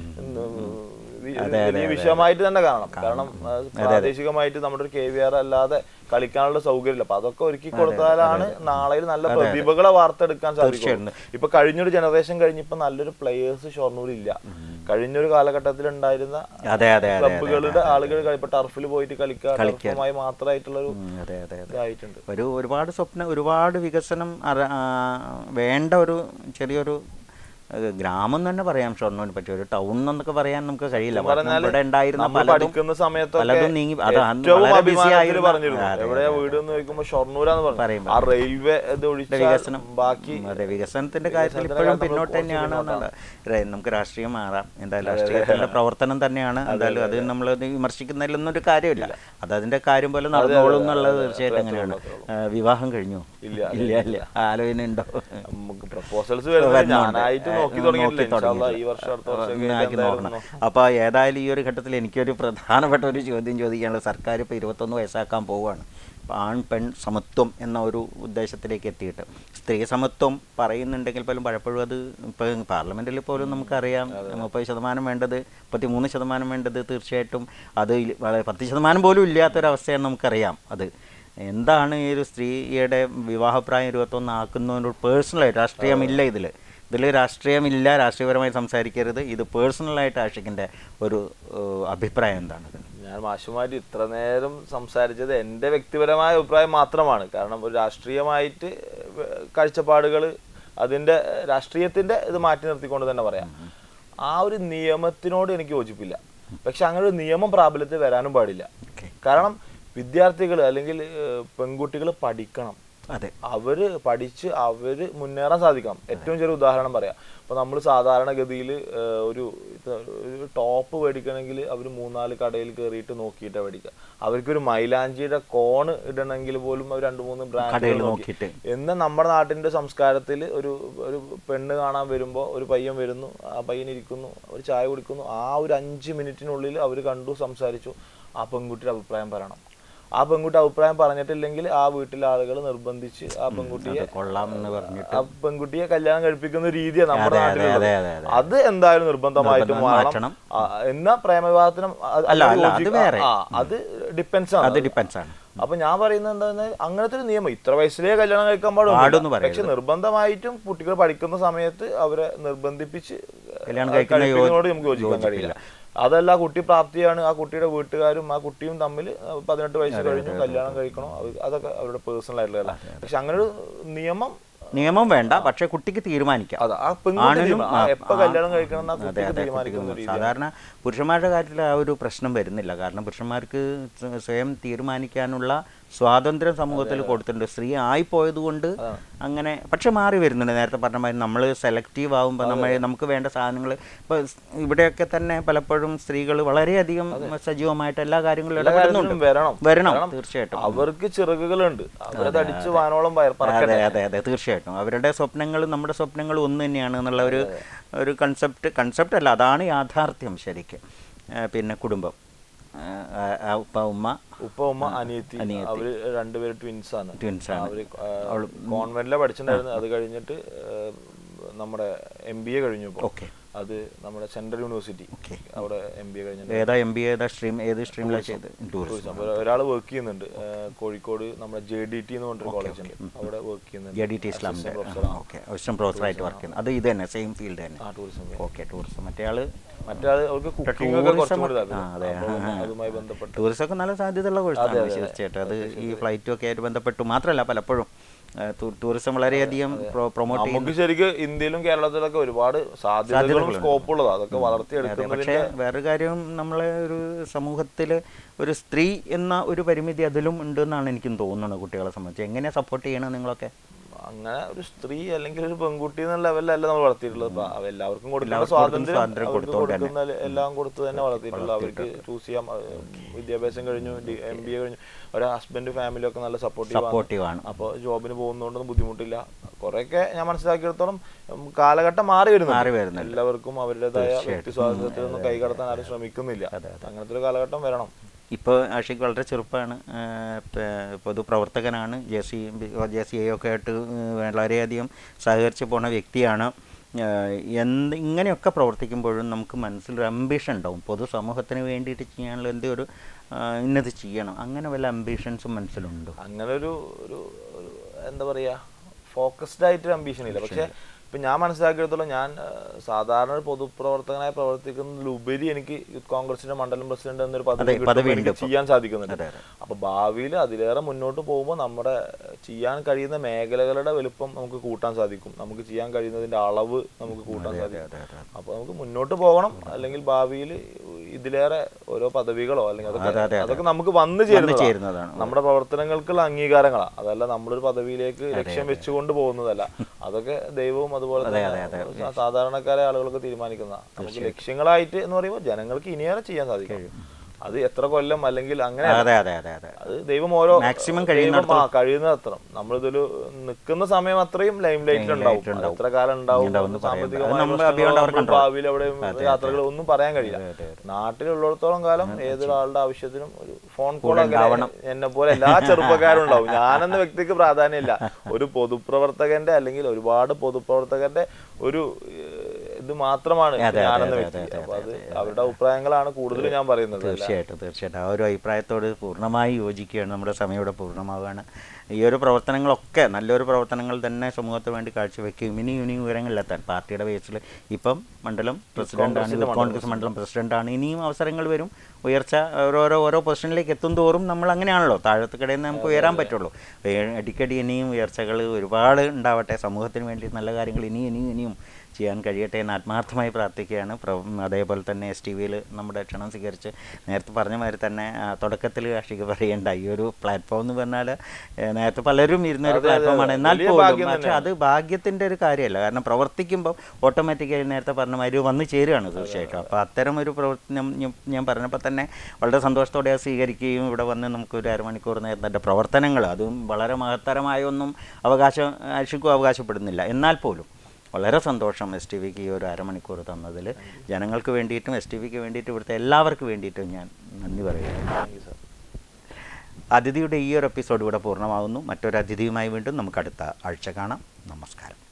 വി- ഒരു വലിയ വിഷയമായിട്ട് തന്നെ കാണണം കാരണം ആ, പ്രാദേശികമായിട്ട് നമ്മുടെ ഒരു കെ വി ആർ അല്ലാതെ കളിക്കാനുള്ള സൗകര്യമില്ല അപ്പൊ അതൊക്കെ ഒരുക്കി കൊടുത്താലാണ് നാളെയിൽ നല്ല പ്രതിഭകളെ വാർത്തെടുക്കാൻ സാധിക്കും ഇപ്പൊ കഴിഞ്ഞൊരു ജനറേഷൻ കഴിഞ്ഞിപ്പോ നല്ലൊരു പ്ലേയേഴ്സ് ഷൊർണൂർ ഇല്ല കഴിഞ്ഞൊരു കാലഘട്ടത്തിൽ ഉണ്ടായിരുന്ന അതെ അതെ അതെ ക്ലബുകളുടെ ആളുകൾ ഇപ്പൊ ടർഫിൽ പോയിട്ട് കളിക്കുക ടർഫുമായി മാത്രമായിട്ടുള്ള ഒരു ഉം, അതെ അതെ അതെ ഇതായിട്ടുണ്ട് ഒരു ഒരുപാട് സ്വപ്നം ഒരുപാട് വികസനം അറ- ആ, വേണ്ട ഒരു ചെറിയൊരു ഏഹ്, ഗ്രാമം തന്നെ പറയാം ഷൊർണൂരിനെ പറ്റി ഒരു ടൗൺ എന്നൊക്കെ പറയാൻ നമുക്ക് കഴിയില്ല കാരണം പറഞ്ഞാല് ഇവിടെ ഉണ്ടായിരുന്ന നമ്മൾ പലതും പഠിക്കുന്ന സമയത്തൊക്കെ പലതും നീങ്ങി അത് അന്ന് ഏറ്റവും വളരെ busy അഭിമാനത്തിൽ ആയിരുന്ന- പറഞ്ഞിരുന്നു അതെ, എവിടെയാ വീട് എന്ന് ചോദിക്കുമ്പോ ഷൊർണൂരാന്ന് പറഞ്ഞു പറയും, ആ റെയിൽവേ ഇത് ഒഴിച്ചാൽ വികസനം ബാക്കി ഉം, അതെ വികസനത്തിന്റെ കാര്യത്തിൽ വികസനത്തിന്റെ ഇപ്പോഴും കാര്യത്തിൽ പിന്നോട്ട് നമ്മൾ തന്നെയാണ് എന്നുള്ള രെ- നമുക്ക് രാഷ്ട്രീയം മാറാം എന്തായാലും രാഷ്ട്രീയത്തിന്റെ പ്രവർത്തനം തന്നെയാണ് എന്തായാലും അത് നമ്മൾ വിമർശിക്കുന്നതിലൊന്നും ഒരു കാര്യമില്ല അത് അതിന്റെ കാര്യം പോലെ നടന്നോളും എന്നുള്ളത് തീർച്ചയായിട്ടും അങ്ങനെയാണ് ആ, വിവാഹം കഴിഞ്ഞു ഇല്ല, ഇല്ല ഇല്ല ആലോചന ഉണ്ടോ നമുക്ക് പ്രപ്പോസൽസ് വരുന്നത് ഞാനായിട്ട് നോക്കി തുടങ്ങിയിട്ടില്ല ഇൻഷാല്ലാ ഈ വർഷം അടുത്ത വർഷം ആക്കി നോക്കണം അപ്പോൾ ഏതായാലും ഈ ഒരു ഘട്ടത്തിൽ എനിക്കൊരു പ്രധാനപ്പെട്ട ഒരു ചോദ്യം ചോദിക്കാനുള്ളത് സർക്കാർ ഇപ്പോൾ ഇരുപത്തൊന്ന് വയസ്സാക്കാൻ പോവുകയാണ് അപ്പോൾ ആൺ പെൺ സമത്വം എന്ന ഒരു ഉദ്ദേശത്തിലേക്ക് എത്തിയിട്ട് സ്ത്രീ സമത്വം പറയുന്നുണ്ടെങ്കിൽ പോലും പലപ്പോഴും അത് ഇപ്പോൾ പാർലമെൻറ്റിൽ പോലും നമുക്കറിയാം മുപ്പത് ശതമാനം വേണ്ടത് മുപ്പത്തി മൂന്ന് ശതമാനം വേണ്ടത് തീർച്ചയായിട്ടും അത് ഇല്ല- വളരെ പത്ത് ശതമാനം പോലും ഇല്ലാത്തൊരവസ്ഥയാണ് നമുക്കറിയാം അത് എന്താണ് ഈ ഒരു സ്ത്രീയുടെ വിവാഹപ്രായം ഇരുപത്തൊന്ന് ആക്കുന്നതിനോട് പേഴ്സണലായിട്ട് രാഷ്ട്രീയമില്ല ഇതിൽ ഇതിൽ രാഷ്ട്രീയമില്ല രാഷ്ട്രീയപരമായി സംസാരിക്കരുത് ഇത് പേഴ്സണലായിട്ട് ആഷിക്കിൻ്റെ ഒരു ഏഹ്, അഭിപ്രായം എന്താണ് ഞാൻ മാഷുമായിട്ട് ഇത്ര നേരം സംസാരിച്ചത് എൻ്റെ വ്യക്തിപരമായ അഭിപ്രായം മാത്രമാണ് കാരണം ഒരു രാഷ്ട്രീയമായിട്ട് കാഴ്ചപ്പാടുകൾ അതിൻ്റെ രാഷ്ട്രീയത്തിൻ്റെ ഇത് മാറ്റി നിർത്തിക്കൊണ്ട് തന്നെ പറയാം ആ ഒരു നിയമത്തിനോട് എനിക്ക് യോജിപ്പില്ല പക്ഷെ അങ്ങനെ ഒരു നിയമം പ്രാബല്യത്തിൽ വരാനും പാടില്ല കാരണം വിദ്യാർത്ഥികൾ അല്ലെങ്കിൽ പെൺകുട്ടികൾ പഠിക്കണം അതെ അവര് പഠിച്ച് അവര് മുന്നേറാൻ സാധിക്കണം ഏറ്റവും ചെറിയ ഉദാഹരണം പറയാം ഇപ്പൊ നമ്മൾ സാധാരണഗതിയിൽ ഒരു ഇത് ഒരു ടോപ്പ് മേടിക്കണമെങ്കിൽ അവർ മൂന്നാല് കടയിൽ കയറിയിട്ട് നോക്കിയിട്ടാ മേടിക്കുക അവർക്കൊരു മൈലാഞ്ചിയുടെ കോണ് ഇടണമെങ്കിൽ പോലും അവർ രണ്ട് മൂന്ന് ബ്രാൻഡ് കടയിൽ നോക്കിയിട്ട് എന്ന് നമ്മുടെ നാട്ടിന്റെ സംസ്കാരത്തിൽ ഒരു ഒരു പെണ്ണ് കാണാൻ വരുമ്പോൾ ഒരു പയ്യൻ വരുന്നു ആ പയ്യൻ ഇരിക്കുന്നു ഒരു ചായ കുടിക്കുന്നു ആ ഒരു അഞ്ച് മിനിറ്റിനുള്ളിൽ അവർ കണ്ടു സംസാരിച്ചു ആ പെൺകുട്ടിയുടെ അഭിപ്രായം പറയണം ആ പെൺകുട്ടി അഭിപ്രായം പറഞ്ഞിട്ടില്ലെങ്കിൽ ആ വീട്ടിലെ ആളുകൾ നിർബന്ധിച്ച് ആ പെൺകുട്ടിയെ അത് കൊള്ളാം എന്ന് പറഞ്ഞിട്ട് ആ പെൺകുട്ടിയെ കല്യാണം കഴിപ്പിക്കുന്ന രീതിയാണ് നമ്മുടെ അതെ, അതെ, നാട്ടിലുള്ളത് അതെ, അതെ. അത് എന്തായാലും നിർബന്ധമായിട്ടും നിർബന്ധം മാറണം മാറ്റണം. ആ, എന്നാ പ്രേമവിവാഹത്തിനും അത് അല്ല, അല്ല, അത് യോജിക്ക- വേറെ. ആ അത് ഡിപ്പെൻസ് അത് ആണ് ഡിപ്പെൻസ് ആണ് അപ്പൊ ഞാൻ പറയുന്നത് എന്താ അങ്ങനത്തെ ഒരു നിയമം ഇത്ര വയസ്സിലേ കല്യാണം കഴിക്കാൻ പാടുന്ന് പാടും പറയരുത്. പക്ഷെ നിർബന്ധമായിട്ടും കുട്ടികൾ പഠിക്കുന്ന സമയത്ത് അവരെ നിർബന്ധിപ്പിച്ച് കല്യാണം ആ, കഴിക്കുന്ന യോ- കഴിപ്പിക്കുന്നതിനോട് നമുക്ക് യോജിക്കാൻ കഴിയില്ല അതല്ല ആ കുട്ടി പ്രാപ്തിയാണ് ആ കുട്ടിയുടെ വീട്ടുകാരും ആ കുട്ടിയും തമ്മിൽ പതിനെട്ട് വയസ്സ് കഴിഞ്ഞു കല്യാണം കഴിക്കണോ അത് അതൊക്കെ അവരുടെ പേഴ്സണൽ ആയിട്ടുള്ള പക്ഷെ അങ്ങനെ ഒരു നിയമം നിയമം വേണ്ട പക്ഷേ കുട്ടിക്ക് തീരുമാനിക്കാം അതാ ആ പെൺകുട്ടി ആണിനും തീരുമാനം. ആ, ആ, എപ്പോ ആ, കല്യാണം കഴിക്കണം എന്ന് ആ അതെ കുട്ടിക്ക് അതെ തീരുമാനിക്കുന്ന കുട്ടിക്ക് രീതി സാധാരണ പുരുഷന്മാരുടെ കാര്യത്തിൽ ആ ഒരു പ്രശ്നം വരുന്നില്ല കാരണം പുരുഷന്മാർക്ക് സ്വ- സ്വയം തീരുമാനിക്കാനുള്ള സ്വാതന്ത്ര്യം സമൂഹത്തിൽ കൊടുത്തിട്ടുണ്ട് സ്ത്രീ ആയിപ്പോയത് കൊണ്ട് അങ്ങനെ പക്ഷെ മാറി വരുന്നുണ്ട് നേരത്തെ പറഞ്ഞ മാതിരി നമ്മൾ സെലക്റ്റീവ് ആകുമ്പോൾ നമ്മൾ നമുക്ക് വേണ്ട സാധനങ്ങൾ ഇപ്പോൾ ഇവിടെയൊക്കെ തന്നെ പലപ്പോഴും സ്ത്രീകൾ വളരെയധികം സജീവമായിട്ട് എല്ലാ കാര്യങ്ങളിലും എല്ലാ ഇടപെടുന്നുണ്ട് കാര്യത്തിലും വരണം വരണം തീർച്ചയായിട്ടും അവർക്ക് ചിറകുകളുണ്ട് അവരത് അടിച്ച് വാനോളം പയർ- പറക്കട്ടെ അതെ അതെ അതെ തീർച്ചയായിട്ടും അവരുടെ സ്വപ്നങ്ങളും നമ്മുടെ സ്വപ്നങ്ങളും ഒന്ന് തന്നെയാണ് എന്നുള്ള ഒരു ഒരു കൺസെപ്റ്റ് കൺസെപ്റ്റ് അല്ല അതാണ് യാഥാർത്ഥ്യം ശരിക്കും ആ, പിന്നെ കുടുംബം ആ, ആ, ആ, ഉപ്പ ഉമ്മ ഉപ്പ ഉമ്മ അനിയത്തി അവര് രണ്ടുപേര് ട്വിൻസ് ആണ് Twins ആണ്. അവര് കോൺവെന്റിലെ പഠിച്ചിട്ടുണ്ടായിരുന്നു അത് കഴിഞ്ഞിട്ട് ആ, നമ്മുടെ എം ബി എ കഴിഞ്ഞു ഇപ്പൊ. ഓക്കെ അത് നമ്മുടെ സെൻട്രൽ യൂണിവേഴ്സിറ്റി അവിടെ എം ബി എ കഴിഞ്ഞിട്ട് ഏതാ എം ബി ഏതാ സ്ട്രീം ഏത് സ്ട്രീമിലാണ് ചെയ്ത് ടൂറിസം ഒരാൾ വർക്ക് ചെയ്യുന്നുണ്ട് ആ, കോഴിക്കോട് നമ്മുടെ ജെ ഡി ടി എന്ന് പറഞ്ഞൊരു കോളേജ് ഉണ്ട് അവിടെ വർക്ക് ചെയ്യുന്നുണ്ട് ജെ ഡി ടി ഇസ്ലാമിൻ്റെ ഓക്കെ അസിസ്റ്റന്റ് പ്രൊഫസറായിട്ട് വർക്ക് ചെയ്യുന്നത് അത് ഇത് തന്നെ സെയിം ഫീൽഡ് തന്നെ ആ ടൂറിസം ഓക്കെ ടൂറിസം മറ്റേ ആള് മറ്റേ ആള് അവർക്ക് കുക്കിംഗ് ഒക്കെ കുറച്ചും കൂടി താല്പര്യം. അതെ, അപ്പൊ ആ, ആ. അതുമായി ബന്ധപ്പെട്ട് ടൂറിസം ഒക്കെ നല്ല സാധ്യതയുള്ള കോഴ്സാണ് തീർച്ചയായിട്ടും അത് ഈ ഫ്ലൈറ്റും ഒക്കെ ആയിട്ട് ബന്ധപ്പെട്ടു മാത്രമല്ല പലപ്പോഴും ആ, ടൂ- ടൂറിസം വളരെയധികം പ്രൊമോട്ട് ചെയ്യുന്ന നമുക്ക് ശരിക്കും ഇന്ത്യയിലും കേരളത്തിലൊക്കെ ഒരുപാട് സാധ്യതകളും സ്കോപ്പ് ഉള്ളതാണ് അതൊക്കെ വളർത്തിയെടുക്കുന്നതിന്റെ പക്ഷേ വേറൊരു കാര്യം നമ്മളെ ഒരു സമൂഹത്തിൽ ഒരു സ്ത്രീ എന്ന ഒരു പരിമിതി അതിലും ഉണ്ടെന്നാണ് എനിക്കും തോന്നുന്നത് കുട്ടികളെ സംബന്ധിച്ച് എങ്ങനെ സപ്പോർട്ട് ചെയ്യണം നിങ്ങളൊക്കെ അങ്ങനെ ഒരു സ്ത്രീ അല്ലെങ്കിൽ ഒരു പെൺകുട്ടി എന്ന ലെവലിലല്ല നമ്മൾ വളർത്തിയിട്ടുള്ളത് ഇപ്പൊ അവ എല്ലാവർക്കും കൊടുക്കുന്ന എല്ലാവർക്കും സ്വാതന്ത്ര്യം സ്വാതന്ത്ര്യം അവർക്ക് കൊടുത്തുകൊണ്ട് കൊടുക്കുന്ന എല്ലാം കൊടുത്ത് തന്നെ വളർത്തിയിട്ടുള്ളത് അവർക്ക് ചൂസ് ചെയ്യാം അത് വിദ്യാഭ്യാസം കഴിഞ്ഞു എം ബി എ കഴിഞ്ഞു ഒരു ഹസ്ബൻഡ് ഫാമിലി ഒക്കെ നല്ല സപ്പോർട്ടീവ് സപ്പോർട്ടീവ് ആണ് അപ്പോൾ ജോബിന് പോകുന്നതുകൊണ്ടൊന്നും ബുദ്ധിമുട്ടില്ല കുറെയൊക്കെ ഞാൻ മനസ്സിലാക്കിയിടത്തോളം ഉം, കാലഘട്ടം മാറി വരുന്നു മാറി വരുന്നുണ്ട്. എല്ലാവർക്കും അവരുടേതായ വ്യക്തി സ്വാതന്ത്ര്യത്തിൽ ഒന്നും കൈകടത്താൻ ആരും ശ്രമിക്കുന്നില്ല അങ്ങനത്തെ ഒരു കാലഘട്ടം വരണം ഇപ്പോൾ ആഷിഖ് വളരെ ചെറുപ്പമാണ് ആ, പ- പൊതുപ്രവർത്തകനാണ് J C J C I ഒക്കെ ആയിട്ട് വളരെയധികം സഹകരിച്ച് പോണ വ്യക്തിയാണ് ആ, എന്ത് ഇങ്ങനെയൊക്കെ പ്രവർത്തിക്കുമ്പോഴും നമുക്ക് മനസ്സിലൊരു അംബിഷൻ ഉണ്ടാവും പൊതുസമൂഹത്തിന് വേണ്ടിയിട്ട് ചെയ്യാനുള്ള എന്ത് ഒരു ആ, ഇന്നത് ചെയ്യണം അങ്ങനെ വല്ല അംബിഷൻസും മനസ്സിലുണ്ടോ അങ്ങനെ ഒരു ഒരു ഒരു എന്താ പറയാ ഫോക്കസ്ഡ് ആയിട്ട് അംബീഷൻ ഇല്ല പക്ഷെ ഇപ്പൊ ഞാൻ മനസ്സിലാക്കിയെടുത്തോളം ഞാൻ ആ, സാധാരണ ഒരു പൊതുപ്രവർത്തകനായി പ്രവർത്തിക്കുന്നതിലുപരി എനിക്ക് യൂത്ത് കോൺഗ്രസിന്റെ മണ്ഡലം പ്രസിഡന്റ് എന്നൊരു പദവി അതെ, കിട്ടുമ്പോൾ പദവി എനിക്ക് ഉണ്ട് ഇപ്പൊ. ചെയ്യാൻ സാധിക്കുന്നുണ്ട് അതെ, അതെ. അപ്പൊ ഭാവിയിൽ അതിലേറെ മുന്നോട്ട് പോകുമ്പോൾ നമ്മുടെ ചെയ്യാൻ കഴിയുന്ന മേഖലകളുടെ വലുപ്പം നമുക്ക് കൂട്ടാൻ സാധിക്കും നമുക്ക് ചെയ്യാൻ കഴിയുന്നതിന്റെ അളവ് നമുക്ക് കൂട്ടാൻ സാധിക്കും അതെ, അതെ. അപ്പൊ നമുക്ക് മുന്നോട്ട് പോകണം അല്ലെങ്കിൽ ഭാവിയിൽ ഇതിലേറെ ഓരോ പദവികളോ അല്ലെങ്കിൽ അതെ, അതെ, അതൊക്കെ അതെ. അതൊക്കെ നമുക്ക് വന്നു ചേരുന്നതാണ് ചേരുന്നതാണ് നമ്മുടെ പ്രവർത്തനങ്ങൾക്കുള്ള അംഗീകാരങ്ങളാണ് അതല്ല നമ്മളൊരു പദവിയിലേക്ക് ലക്ഷ്യം വെച്ചുകൊണ്ട് പോകുന്നതല്ല അതൊക്കെ ദൈവവും അതുപോലെ തന്നെ സാ- സാധാരണക്കാരെ ആളുകൾക്ക് തീരുമാനിക്കുന്ന നമുക്ക് ലക്ഷ്യങ്ങളായിട്ട് എന്ന് പറയുമ്പോൾ ജനങ്ങൾക്ക് ഇനിയേറെ ചെയ്യാൻ സാധിക്കും അത് എത്ര കൊല്ലം അല്ലെങ്കിൽ അങ്ങനെ അതെ അതെ അതെ അതെ അത് ദൈവം ഓരോ Maximum ദൈവം ആ കഴിയുന്നത്ര നമ്മളിതൊരു നിൽക്കുന്ന സമയം അത്രയും ലൈം ലൈറ്റ് ഉണ്ടാവും അത് എത്ര കാലം ഉണ്ടാവും ഉണ്ടാവുമെന്ന് പറയാൻ സാമ്പത്തികമായ അത് നമ്മൾ പ്രശ്നങ്ങളോ, beyond our നമ്മൾ control. ഭാവിയിൽ അവിടെ യാത്രകൾ ഒന്നും പറയാൻ കഴിയില്ല നാട്ടിലുള്ളിടത്തോളം കാലം ഏതൊരാളുടെ ആവശ്യത്തിനും ഒരു ഫോൺ കോൾ അങ്ങനെ എന്നെ പോലെ എല്ലാ ചെറുപ്പക്കാരും ഉണ്ടാവും ഞാനെന്ന വ്യക്തിക്ക് പ്രാധാന്യമില്ല ഒരു പൊതുപ്രവർത്തകന്റെ അല്ലെങ്കിൽ ഒരുപാട് പൊതുപ്രവർത്തകന്റെ ഒരു ഏഹ്, ഇത് മാത്രമാണ് ഞാനെന്ന വ്യക്തി അപ്പൊ അത് അവരുടെ അഭിപ്രായങ്ങളാണ് കൂടുതൽ ഞാൻ പറയുന്നത് അല്ല തീർച്ചയായിട്ടും തീർച്ചയായിട്ടും ആ ഒരു അഭിപ്രായത്തോട് പൂർണ്ണമായി യോജിക്കുകയാണ് നമ്മുടെ സമയം ഇവിടെ പൂർണ്ണമാവുകയാണ് ഈ ഒരു പ്രവർത്തനങ്ങളൊക്കെ നല്ലൊരു പ്രവർത്തനങ്ങൾ തന്നെ സമൂഹത്തിന് വേണ്ടി കാഴ്ചവെക്കുകയും ഇനി ഇനിയും ഉയരങ്ങളിലെത്താൻ പാർട്ടിയുടെ ബേസിൽ ഇപ്പം മണ്ഡലം പ്രസിഡന്റാണ് യൂത്ത് കോൺഗ്രസ് മണ്ഡലം പ്രസിഡന്റാണ് ഇനിയും അവസരങ്ങൾ വരും ഉയർച്ച ഓരോരോ ഓരോ പൊസിഷനിലേക്ക് എത്തും തോറും നമ്മൾ അങ്ങനെയാണല്ലോ താഴത്ത് കിടയിൽ നിന്ന് നമുക്ക് ഉയരാൻ പറ്റുള്ളൂ ഏ- അടിക്കടി ഇനിയും ഉയർച്ചകൾ ഒരുപാട് ഉണ്ടാവട്ടെ സമൂഹത്തിന് വേണ്ടി നല്ല കാര്യങ്ങൾ ഇനിയും ഇനിയും ഇനിയും ചെയ്യാൻ കഴിയട്ടെ എന്ന് ആത്മാർത്ഥമായി പ്രാർത്ഥിക്കുകയാണ് പ്ര- അതേപോലെ തന്നെ എസ് ടി വിയിൽ നമ്മുടെ ക്ഷണം സ്വീകരിച്ച് നേരത്തെ പറഞ്ഞ മാതിരി തന്നെ തുടക്കത്തിൽ കാർഷിക പറയേണ്ട ഈ ഒരു പ്ലാറ്റ്ഫോം എന്ന് പറഞ്ഞാൽ ഏ, നേരത്തെ പലരും ഇരുന്ന ഒരു പ്ലാറ്റ്ഫോമാണ് എന്നാൽ വലിയ പോലും ഭാഗ്യം പക്ഷേ അത് ഭാഗ്യത്തിൻ്റെ ഒരു കാര്യമല്ല കാരണം പ്രവർത്തിക്കുമ്പോൾ ഓട്ടോമാറ്റിക്കായി നേരത്തെ പറഞ്ഞ മാതിരി വന്ന് ചേരുകയാണ് തീർച്ചയായിട്ടും അപ്പോൾ അത്തരം ഒരു പ്രവർത്തനം ഞാൻ- ഞാൻ പറഞ്ഞപ്പോൾ തന്നെ വളരെ സന്തോഷത്തോടെ അത് സ്വീകരിക്കുകയും ഇവിടെ വന്ന് നമുക്ക് ഒരു അരമണിക്കൂർ നേരത്തെ പ്രവർത്തനങ്ങൾ അതും വളരെ മഹത്തരമായ ഒന്നും അവകാശം ആശിക്കും അവകാശപ്പെടുന്നില്ല എന്നാൽ പോലും വളരെ സന്തോഷം എസ് ടി വിക്ക് ഈ ഒരു അരമണിക്കൂർ തന്നതിൽ ജനങ്ങൾക്ക് വേണ്ടിയിട്ടും എസ് ടി വിക്ക് വേണ്ടിയിട്ടും ഇവിടുത്തെ എല്ലാവർക്കും വേണ്ടിയിട്ടും ഞാൻ നന്ദി പറയുകയാണ് അതിഥിയുടെ ഈ ഒരു എപ്പിസോഡ് ഇവിടെ പൂർണ്ണമാകുന്നു മറ്റൊരു അതിഥിയുമായി വീണ്ടും നമുക്ക് അടുത്ത ആഴ്ച കാണാം നമസ്കാരം